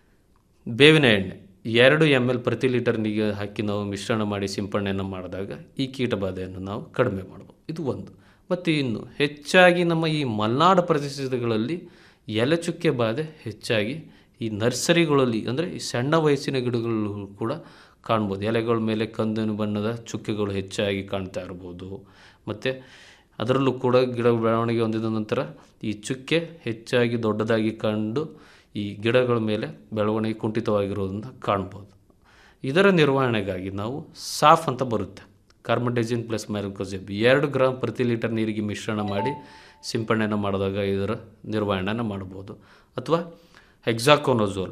ಬೇವಿನ ಎಣ್ಣೆ ಎರಡು ಎಮ್ ಎಲ್ ಪ್ರತಿ ಲೀಟರ್ ನೀರಿಗೆ ಹಾಕಿ ನಾವು ಮಿಶ್ರಣ ಮಾಡಿ ಸಿಂಪರಣೆಯನ್ನು ಮಾಡಿದಾಗ ಈ ಕೀಟಬಾಧೆಯನ್ನು ನಾವು ಕಡಿಮೆ ಮಾಡ್ಬೋದು ಇದು ಒಂದು ಮತ್ತು ಇನ್ನು ಹೆಚ್ಚಾಗಿ ನಮ್ಮ ಈ ಮಲೆನಾಡು ಪ್ರದೇಶಗಳಲ್ಲಿ ಎಲೆಚುಕ್ಕೆ ಬಾಧೆ ಹೆಚ್ಚಾಗಿ ಈ ನರ್ಸರಿಗಳಲ್ಲಿ ಅಂದರೆ ಈ ಸಣ್ಣ ವಯಸ್ಸಿನ ಗಿಡಗಳು ಕೂಡ ಕಾಣ್ಬೋದು ಎಲೆಗಳ ಮೇಲೆ ಕಂದನು ಬಣ್ಣದ ಚುಕ್ಕೆಗಳು ಹೆಚ್ಚಾಗಿ ಕಾಣ್ತಾ ಇರ್ಬೋದು ಮತ್ತು ಅದರಲ್ಲೂ ಕೂಡ ಗಿಡ ಬೆಳವಣಿಗೆ ಹೊಂದಿದ ನಂತರ ಈ ಚುಕ್ಕೆ ಹೆಚ್ಚಾಗಿ ದೊಡ್ಡದಾಗಿ ಕಂಡು ಈ ಗಿಡಗಳ ಮೇಲೆ ಬೆಳವಣಿಗೆ ಕುಂಠಿತವಾಗಿರೋದನ್ನು ಕಾಣ್ಬೋದು ಇದರ ನಿರ್ವಹಣೆಗಾಗಿ ನಾವು ಸಾಫ್ ಅಂತ ಬರುತ್ತೆ ಕಾರ್ಬನ್ಡೈಜಿನ್ ಪ್ಲಸ್ ಮ್ಯಾಲ್ಕೋಸೆಬ್ ಎರಡು ಗ್ರಾಮ್ ಪ್ರತಿ ಲೀಟರ್ ನೀರಿಗೆ ಮಿಶ್ರಣ ಮಾಡಿ ಸಿಂಪರಣೆಯನ್ನು ಮಾಡಿದಾಗ ಇದರ ನಿರ್ವಹಣೆಯನ್ನು ಮಾಡ್ಬೋದು ಅಥವಾ ಹೆಕ್ಸಾಕೋನೋಝೋಲ್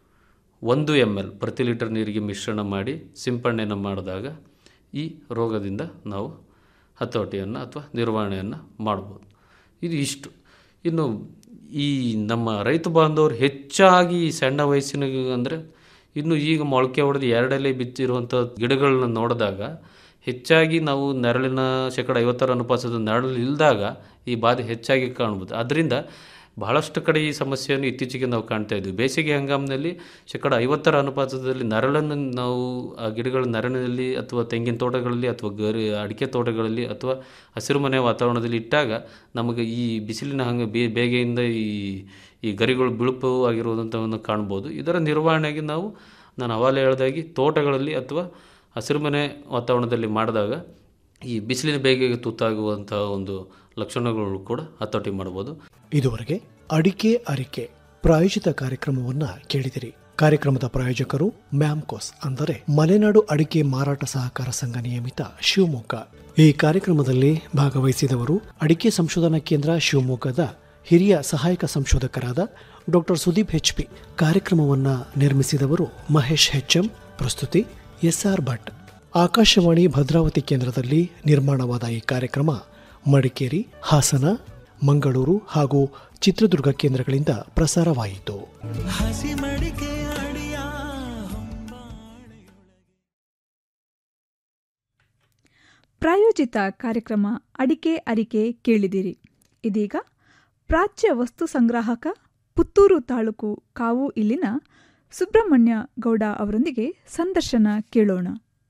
ಒಂದು ಎಮ್ ಎಲ್ ಪ್ರತಿ ಲೀಟರ್ ನೀರಿಗೆ ಮಿಶ್ರಣ ಮಾಡಿ ಸಿಂಪರಣೆಯನ್ನು ಮಾಡಿದಾಗ ಈ ರೋಗದಿಂದ ನಾವು ಹತೋಟಿಯನ್ನು ಅಥವಾ ನಿರ್ವಹಣೆಯನ್ನು ಮಾಡ್ಬೋದು ಇದು ಇಷ್ಟು ಇನ್ನು ಈ ನಮ್ಮ ರೈತ ಬಾಂಧವರು ಹೆಚ್ಚಾಗಿ ಈ ಸಣ್ಣ ವಯಸ್ಸಿನ ಅಂದರೆ ಇನ್ನು ಈಗ ಮೊಳಕೆ ಹೊಡೆದು ಎರಡೆಲೆ ಬಿತ್ತಿರುವಂಥ ಗಿಡಗಳನ್ನ ನೋಡಿದಾಗ ಹೆಚ್ಚಾಗಿ ನಾವು ನೆರಳಿನ ಶೇಕಡ ಐವತ್ತರ ಅನುಪಾತದ ನೆರಳು ಇಲ್ದಾಗ ಈ ಬಾಧೆ ಹೆಚ್ಚಾಗಿ ಕಾಣ್ಬೋದು ಅದರಿಂದ ಬಹಳಷ್ಟು ಕಡೆ ಈ ಸಮಸ್ಯೆಯನ್ನು ಇತ್ತೀಚೆಗೆ ನಾವು ಕಾಣ್ತಾ ಇದ್ವಿ ಬೇಸಿಗೆ ಹಂಗಾಮಿನಲ್ಲಿ ಶೇಕಡ ಐವತ್ತರ ಅನುಪಾತದಲ್ಲಿ ನರಳನ್ನು ನಾವು ಆ ಗಿಡಗಳ ನರಳಿನಲ್ಲಿ ಅಥವಾ ತೆಂಗಿನ ತೋಟಗಳಲ್ಲಿ ಅಥವಾ ಗರಿ ಅಡಿಕೆ ತೋಟಗಳಲ್ಲಿ ಅಥವಾ ಹಸಿರುಮನೆ ವಾತಾವರಣದಲ್ಲಿ ಇಟ್ಟಾಗ ನಮಗೆ ಈ ಬಿಸಿಲಿನ ಹಂಗೆ ಬೇ ಬೇಗೆಯಿಂದ ಈ ಈ ಗರಿಗಳು ಬಿಳುಪು ಆಗಿರುವುದಂಥವನ್ನು ಕಾಣ್ಬೋದು ಇದರ ನಿರ್ವಹಣೆಗೆ ನಾವು ನಾನು ಅವಾಲೆ ಹೇಳ್ದಾಗಿ ತೋಟಗಳಲ್ಲಿ ಅಥವಾ ಹಸಿರುಮನೆ ವಾತಾವರಣದಲ್ಲಿ ಮಾಡಿದಾಗ ಈ ಬಿಸಿಲಿನ ಬೇಗೆಗೆ ತುತ್ತಾಗುವಂತಹ ಒಂದು ಲಕ್ಷಣಗಳು ಕೂಡ ಹತೋಟಿ ಮಾಡ್ಬೋದು ಇದುವರೆಗೆ ಅಡಿಕೆ ಅರಿಕೆ ಪ್ರಾಯೋಜಿತ ಕಾರ್ಯಕ್ರಮವನ್ನ ಕೇಳಿದಿರಿ ಕಾರ್ಯಕ್ರಮದ ಪ್ರಾಯೋಜಕರು ಮ್ಯಾಮ್ಕೋಸ್ ಅಂದರೆ ಮಲೆನಾಡು ಅಡಿಕೆ ಮಾರಾಟ ಸಹಕಾರ ಸಂಘ ನಿಯಮಿತ ಶಿವಮೊಗ್ಗ ಈ ಕಾರ್ಯಕ್ರಮದಲ್ಲಿ ಭಾಗವಹಿಸಿದವರು ಅಡಿಕೆ ಸಂಶೋಧನಾ ಕೇಂದ್ರ ಶಿವಮೊಗ್ಗದ ಹಿರಿಯ ಸಹಾಯಕ ಸಂಶೋಧಕರಾದ ಡಾಕ್ಟರ್ ಸುದೀಪ್ ಹೆಚ್ಪಿ ಕಾರ್ಯಕ್ರಮವನ್ನ ನಿರ್ಮಿಸಿದವರು ಮಹೇಶ್ ಹೆಚ್ಎಂ ಪ್ರಸ್ತುತಿ ಎಸ್ಆರ್ ಭಟ್ ಆಕಾಶವಾಣಿ ಭದ್ರಾವತಿ ಕೇಂದ್ರದಲ್ಲಿ ನಿರ್ಮಾಣವಾದ ಈ ಕಾರ್ಯಕ್ರಮ ಮಡಿಕೇರಿ ಹಾಸನ ಮಂಗಳೂರು ಹಾಗೂ ಚಿತ್ರದುರ್ಗ ಕೇಂದ್ರಗಳಿಂದ ಪ್ರಸಾರವಾಯಿತು ಹಸಿ ಮಡಿಕೆ ಅಡಿಯ ಪ್ರಾಯೋಜಿತ ಕಾರ್ಯಕ್ರಮ ಅಡಿಕೆ ಅರಿಕೆ ಕೇಳಿದಿರಿ ಇದೀಗ ಪ್ರಾಚ್ಯ ವಸ್ತು ಸಂಗ್ರಾಹಕ ಪುತ್ತೂರು ತಾಲೂಕು ಕಾವು ಇಲ್ಲಿನ ಸುಬ್ರಹ್ಮಣ್ಯ ಗೌಡ ಅವರೊಂದಿಗೆ ಸಂದರ್ಶನ ಕೇಳೋಣ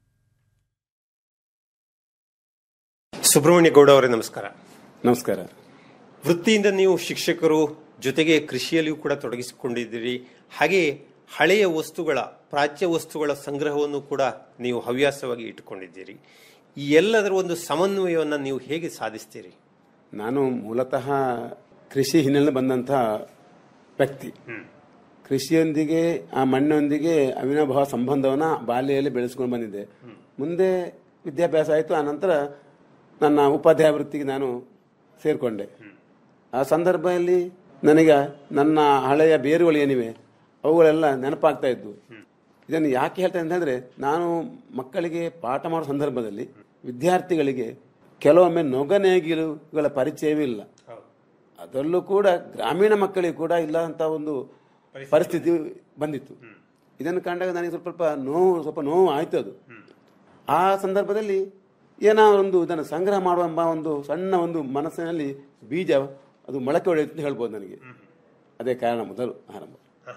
ಸುಬ್ರಹ್ಮಣ್ಯ ಗೌಡ ಅವರೇ ನಮಸ್ಕಾರ ನಮಸ್ಕಾರ ವೃತ್ತಿಯಿಂದ ನೀವು ಶಿಕ್ಷಕರು ಜೊತೆಗೆ ಕೃಷಿಯಲ್ಲಿಯೂ ಕೂಡ ತೊಡಗಿಸಿಕೊಂಡಿದ್ದೀರಿ ಹಾಗೆ ಹಳೆಯ ವಸ್ತುಗಳ ಪ್ರಾಚ್ಯ ವಸ್ತುಗಳ ಸಂಗ್ರಹವನ್ನು ಕೂಡ ನೀವು ಹವ್ಯಾಸವಾಗಿ ಇಟ್ಟುಕೊಂಡಿದ್ದೀರಿ ಈ ಎಲ್ಲದರ ಒಂದು ಸಮನ್ವಯವನ್ನು ನೀವು ಹೇಗೆ ಸಾಧಿಸ್ತೀರಿ ನಾನು ಮೂಲತಃ ಕೃಷಿ ಹಿನ್ನೆಲೆ ಬಂದಂತಹ ವ್ಯಕ್ತಿ ಕೃಷಿಯೊಂದಿಗೆ ಆ ಮಣ್ಣೊಂದಿಗೆ ಅವಿನಾಭಾವ ಸಂಬಂಧವನ್ನ ಬಾಲ್ಯದಲ್ಲಿ ಬೆಳೆಸ್ಕೊಂಡು ಬಂದಿದ್ದೆ ಮುಂದೆ ವಿದ್ಯಾಭ್ಯಾಸ ಆಯಿತು ಆ ನಂತರ ನನ್ನ ಉಪಾಧ್ಯಾಯ ವೃತ್ತಿಗೆ ನಾನು ಸೇರಿಕೊಂಡೆ ಆ ಸಂದರ್ಭದಲ್ಲಿ ನನಗೆ ನನ್ನ ಹಳೆಯ ಬೇರುಗಳು ಏನಿವೆ ಅವುಗಳೆಲ್ಲ ನೆನಪಾಗ್ತಾ ಇದ್ವು ಇದನ್ನು ಯಾಕೆ ಹೇಳ್ತೇನೆ ಅಂತ ಹೇಳಿದ್ರೆ ನಾನು ಮಕ್ಕಳಿಗೆ ಪಾಠ ಮಾಡೋ ಸಂದರ್ಭದಲ್ಲಿ ವಿದ್ಯಾರ್ಥಿಗಳಿಗೆ ಕೆಲವೊಮ್ಮೆ ನೊಗನೇಗಿಲುಗಳ ಪರಿಚಯವೇ ಇಲ್ಲ ಅದರಲ್ಲೂ ಕೂಡ ಗ್ರಾಮೀಣ ಮಕ್ಕಳಿಗೆ ಕೂಡ ಇಲ್ಲ ಅಂತ ಒಂದು ಪರಿಸ್ಥಿತಿ ಬಂದಿತ್ತು ಇದನ್ನು ಕಂಡಾಗ ನನಗೆ ಸ್ವಲ್ಪ ಸ್ವಲ್ಪ ನೋವು ಸ್ವಲ್ಪ ನೋವು ಆಯ್ತು ಅದು ಆ ಸಂದರ್ಭದಲ್ಲಿ ಏನೋ ಒಂದು ಇದನ್ನು ಸಂಗ್ರಹ ಮಾಡುವ ಎಂಬ ಒಂದು ಸಣ್ಣ ಒಂದು ಮನಸ್ಸಿನಲ್ಲಿ ಬೀಜ ಅದು ಮೊಳಕೆ ಹೊಡೆಯುತ್ತೆ ಅಂತ ಹೇಳ್ಬೋದು ನನಗೆ ಅದೇ ಕಾರಣ ಮೊದಲು ಆರಂಭ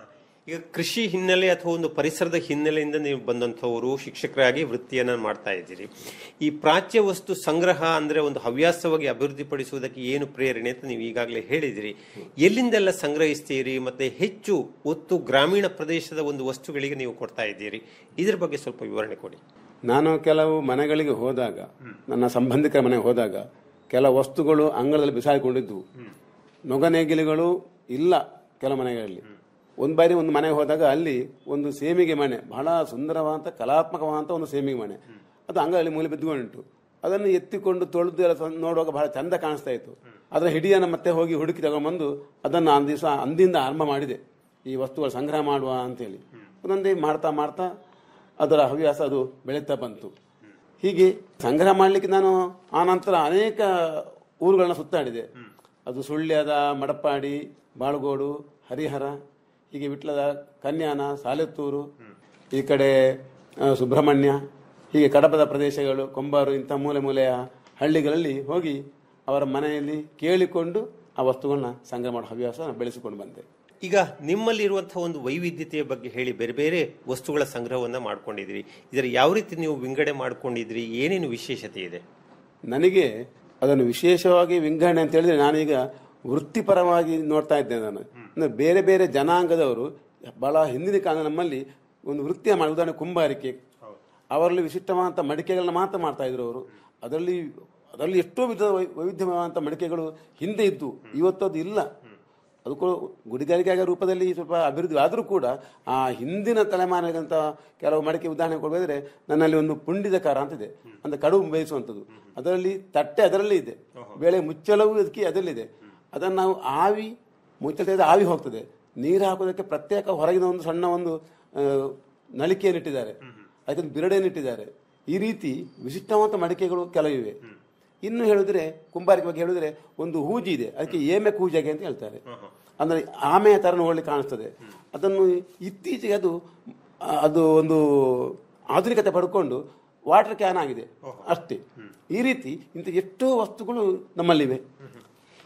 ಈಗ ಕೃಷಿ ಹಿನ್ನೆಲೆ ಅಥವಾ ಒಂದು ಪರಿಸರದ ಹಿನ್ನೆಲೆಯಿಂದ ನೀವು ಬಂದಂಥವರು ಶಿಕ್ಷಕರಾಗಿ ವೃತ್ತಿಯನ್ನ ಮಾಡ್ತಾ ಇದ್ದೀರಿ ಈ ಪ್ರಾಚ್ಯ ವಸ್ತು ಸಂಗ್ರಹ ಅಂದ್ರೆ ಒಂದು ಹವ್ಯಾಸವಾಗಿ ಅಭಿವೃದ್ಧಿಪಡಿಸುವುದಕ್ಕೆ ಏನು ಪ್ರೇರಣೆ ಅಂತ ನೀವು ಈಗಾಗಲೇ ಹೇಳಿದಿರಿ ಎಲ್ಲಿಂದೆಲ್ಲ ಸಂಗ್ರಹಿಸ್ತೀರಿ ಮತ್ತೆ ಹೆಚ್ಚು ಒತ್ತು ಗ್ರಾಮೀಣ ಪ್ರದೇಶದ ಒಂದು ವಸ್ತುಗಳಿಗೆ ನೀವು ಕೊಡ್ತಾ ಇದ್ದೀರಿ ಇದ್ರ ಬಗ್ಗೆ ಸ್ವಲ್ಪ ವಿವರಣೆ ಕೊಡಿ ನಾನು ಕೆಲವು ಮನೆಗಳಿಗೆ ಹೋದಾಗ ನನ್ನ ಸಂಬಂಧಿಕರ ಮನೆಗೆ ಹೋದಾಗ ಕೆಲ ವಸ್ತುಗಳು ಅಂಗಳದಲ್ಲಿ ಬಿಸಾಡಿಕೊಂಡಿದ್ವು ನೊಗನೇಗಿಲುಗಳು ಇಲ್ಲ ಕೆಲ ಮನೆಗಳಲ್ಲಿ ಒಂದು ಬಾರಿ ಒಂದು ಮನೆಗೆ ಹೋದಾಗ ಅಲ್ಲಿ ಒಂದು ಸೇಮಿಗೆ ಮನೆ ಬಹಳ ಸುಂದರವಾದಂಥ ಕಲಾತ್ಮಕವಾದಂಥ ಒಂದು ಸೇಮಿಗೆ ಮನೆ ಅದು ಅಂಗಳಲ್ಲಿ ಮೂಲೆ ಬಿದ್ದುಕೊಂಡಿತ್ತು ಅದನ್ನು ಎತ್ತಿಕೊಂಡು ತೊಳೆದು ಎಲ್ಲ ಸ- ನೋಡುವಾಗ ಬಹಳ ಚಂದ ಕಾಣಿಸ್ತಾ ಇತ್ತು ಅದರ ಹಿಡಿಯನ್ನು ಮತ್ತೆ ಹೋಗಿ ಹುಡುಕಿ ತಗೊಂಡ್ಬಂದು ಅದನ್ನು ಆ ದಿವಸ ಅಂದಿಂದ ಆರಂಭ ಮಾಡಿದೆ ಈ ವಸ್ತುಗಳು ಸಂಗ್ರಹ ಮಾಡುವ ಅಂತೇಳಿ ಒಂದೊಂದೇ ಮಾಡ್ತಾ ಮಾಡ್ತಾ ಅದರ ಹವ್ಯಾಸ ಅದು ಬೆಳೀತಾ ಬಂತು ಹೀಗೆ ಸಂಗ್ರಹ ಮಾಡಲಿಕ್ಕೆ ನಾನು ಆ ನಂತರ ಅನೇಕ ಊರುಗಳನ್ನ ಸುತ್ತಾಡಿದೆ ಅದು ಸುಳ್ಯದ ಮಡಪ್ಪಾಡಿ ಬಾಳುಗೋಡು ಹರಿಹರ ಹೀಗೆ ವಿಟ್ಲದ ಕನ್ಯಾನ ಸಾಲೆತ್ತೂರು ಈ ಕಡೆ ಆ, ಸುಬ್ರಹ್ಮಣ್ಯ ಹೀಗೆ ಕಡಪದ ಪ್ರದೇಶಗಳು ಕೊಂಬಾರು ಇಂಥ ಮೂಲೆ ಮೂಲೆಯ ಹಳ್ಳಿಗಳಲ್ಲಿ ಹೋಗಿ ಅವರ ಮನೆಯಲ್ಲಿ ಕೇಳಿಕೊಂಡು ಆ ವಸ್ತುಗಳನ್ನ ಸಂಗ್ರಹ ಮಾಡೋ ಹವ್ಯಾಸ ನಾನು ಬೆಳೆಸಿಕೊಂಡು ಬಂದೆ ಈಗ ನಿಮ್ಮಲ್ಲಿರುವಂತಹ ಒಂದು ವೈವಿಧ್ಯತೆಯ ಬಗ್ಗೆ ಹೇಳಿ ಬೇರೆ ಬೇರೆ ವಸ್ತುಗಳ ಸಂಗ್ರಹವನ್ನ ಮಾಡ್ಕೊಂಡಿದ್ದೀರಿ ಇದರ ಯಾವ ರೀತಿ ನೀವು ವಿಂಗಡೆ ಮಾಡ್ಕೊಂಡಿದ್ರಿ ಏನೇನು ವಿಶೇಷತೆ ಇದೆ ನನಗೆ ಅದನ್ನು ವಿಶೇಷವಾಗಿ ವಿಂಗಡಣೆ ಅಂತ ಹೇಳಿದ್ರೆ ನಾನೀಗ ವೃತ್ತಿಪರವಾಗಿ ನೋಡ್ತಾ ಇದ್ದೇನೆ ನಾನು ಅಂದ್ರೆ ಬೇರೆ ಬೇರೆ ಜನಾಂಗದವರು ಬಹಳ ಹಿಂದಿನ ಕಾಲ ನಮ್ಮಲ್ಲಿ ಒಂದು ವೃತ್ತಿಯ ಮಾಡಿ ಉದಾಹರಣೆ ಕುಂಬಾರಿಕೆ ಅವರಲ್ಲಿ ವಿಶಿಷ್ಟವಾದಂಥ ಮಡಿಕೆಗಳನ್ನ ಮಾತ್ರ ಮಾಡ್ತಾ ಇದ್ರು ಅವರು ಅದರಲ್ಲಿ ಅದರಲ್ಲಿ ಎಷ್ಟೋ ವಿಧದ ವೈ- ವೈವಿಧ್ಯವಾದಂಥ ಮಡಿಕೆಗಳು ಹಿಂದೆ ಇದ್ದು ಇವತ್ತು ಅದು ಇಲ್ಲ ಅದು ಕೂಡ ಗುಡಿಗಾರಿಕೆ ರೂಪದಲ್ಲಿ ಸ್ವಲ್ಪ ಅಭಿವೃದ್ಧಿ ಆದರೂ ಕೂಡ ಆ ಹಿಂದಿನ ತಲೆಮಾರಿಗಂತ ಕೆಲವು ಮಡಿಕೆ ಉದಾಹರಣೆ ಕೊಡಬೇದ್ರೆ ನನ್ನಲ್ಲಿ ಒಂದು ಪುಂಡಿದ ಕಾರ ಅಂತಿದೆ ಅಂದ್ರೆ ಕಡುಬು ಬೇಯಿಸುವಂಥದ್ದು ಅದರಲ್ಲಿ ತಟ್ಟೆ ಅದರಲ್ಲಿ ಇದೆ ಬೇಳೆ ಮುಚ್ಚಳವು ಅದಕ್ಕೆ ಅದರಲ್ಲಿದೆ ಅದನ್ನು ನಾವು ಆವಿ ಮುಚ್ಚಳ ತೆಗೆದು ಆವಿ ಹೋಗ್ತದೆ ನೀರು ಹಾಕೋದಕ್ಕೆ ಪ್ರತ್ಯೇಕ ಹೊರಗಿನ ಒಂದು ಸಣ್ಣ ಒಂದು ಆ, ನಳಿಕೆಯನ್ನಿಟ್ಟಿದ್ದಾರೆ ಅದಕ್ಕೆ ಬಿರಡೆಯನ್ನಿಟ್ಟಿದ್ದಾರೆ ಈ ರೀತಿ ವಿಶಿಷ್ಟವಾದ ಮಡಿಕೆಗಳು ಕೆಲವಿವೆ ಇನ್ನು ಹೇಳಿದ್ರೆ ಕುಂಬಾರಿಕೆ ಬಗ್ಗೆ ಹೇಳಿದ್ರೆ ಒಂದು ಹೂಜಿ ಇದೆ ಅದಕ್ಕೆ ಏಮೆ ಕೂಜಾಗೆ ಅಂತ ಹೇಳ್ತಾರೆ ಅಂದ್ರೆ ಆಮೆಯ ತರ ನೋಡ್ಲಿಕ್ಕೆ ಕಾಣಿಸ್ತದೆ ಅದನ್ನು ಇತ್ತೀಚೆಗೆ ಅದು ಆ, ಅದು ಒಂದು ಆಧುನಿಕತೆ ಪಡ್ಕೊಂಡು ವಾಟರ್ ಕ್ಯಾನ್ ಆಗಿದೆ ಅಷ್ಟೇ ಈ ರೀತಿ ಇಂಥ ಎಷ್ಟೋ ವಸ್ತುಗಳು ನಮ್ಮಲ್ಲಿವೆ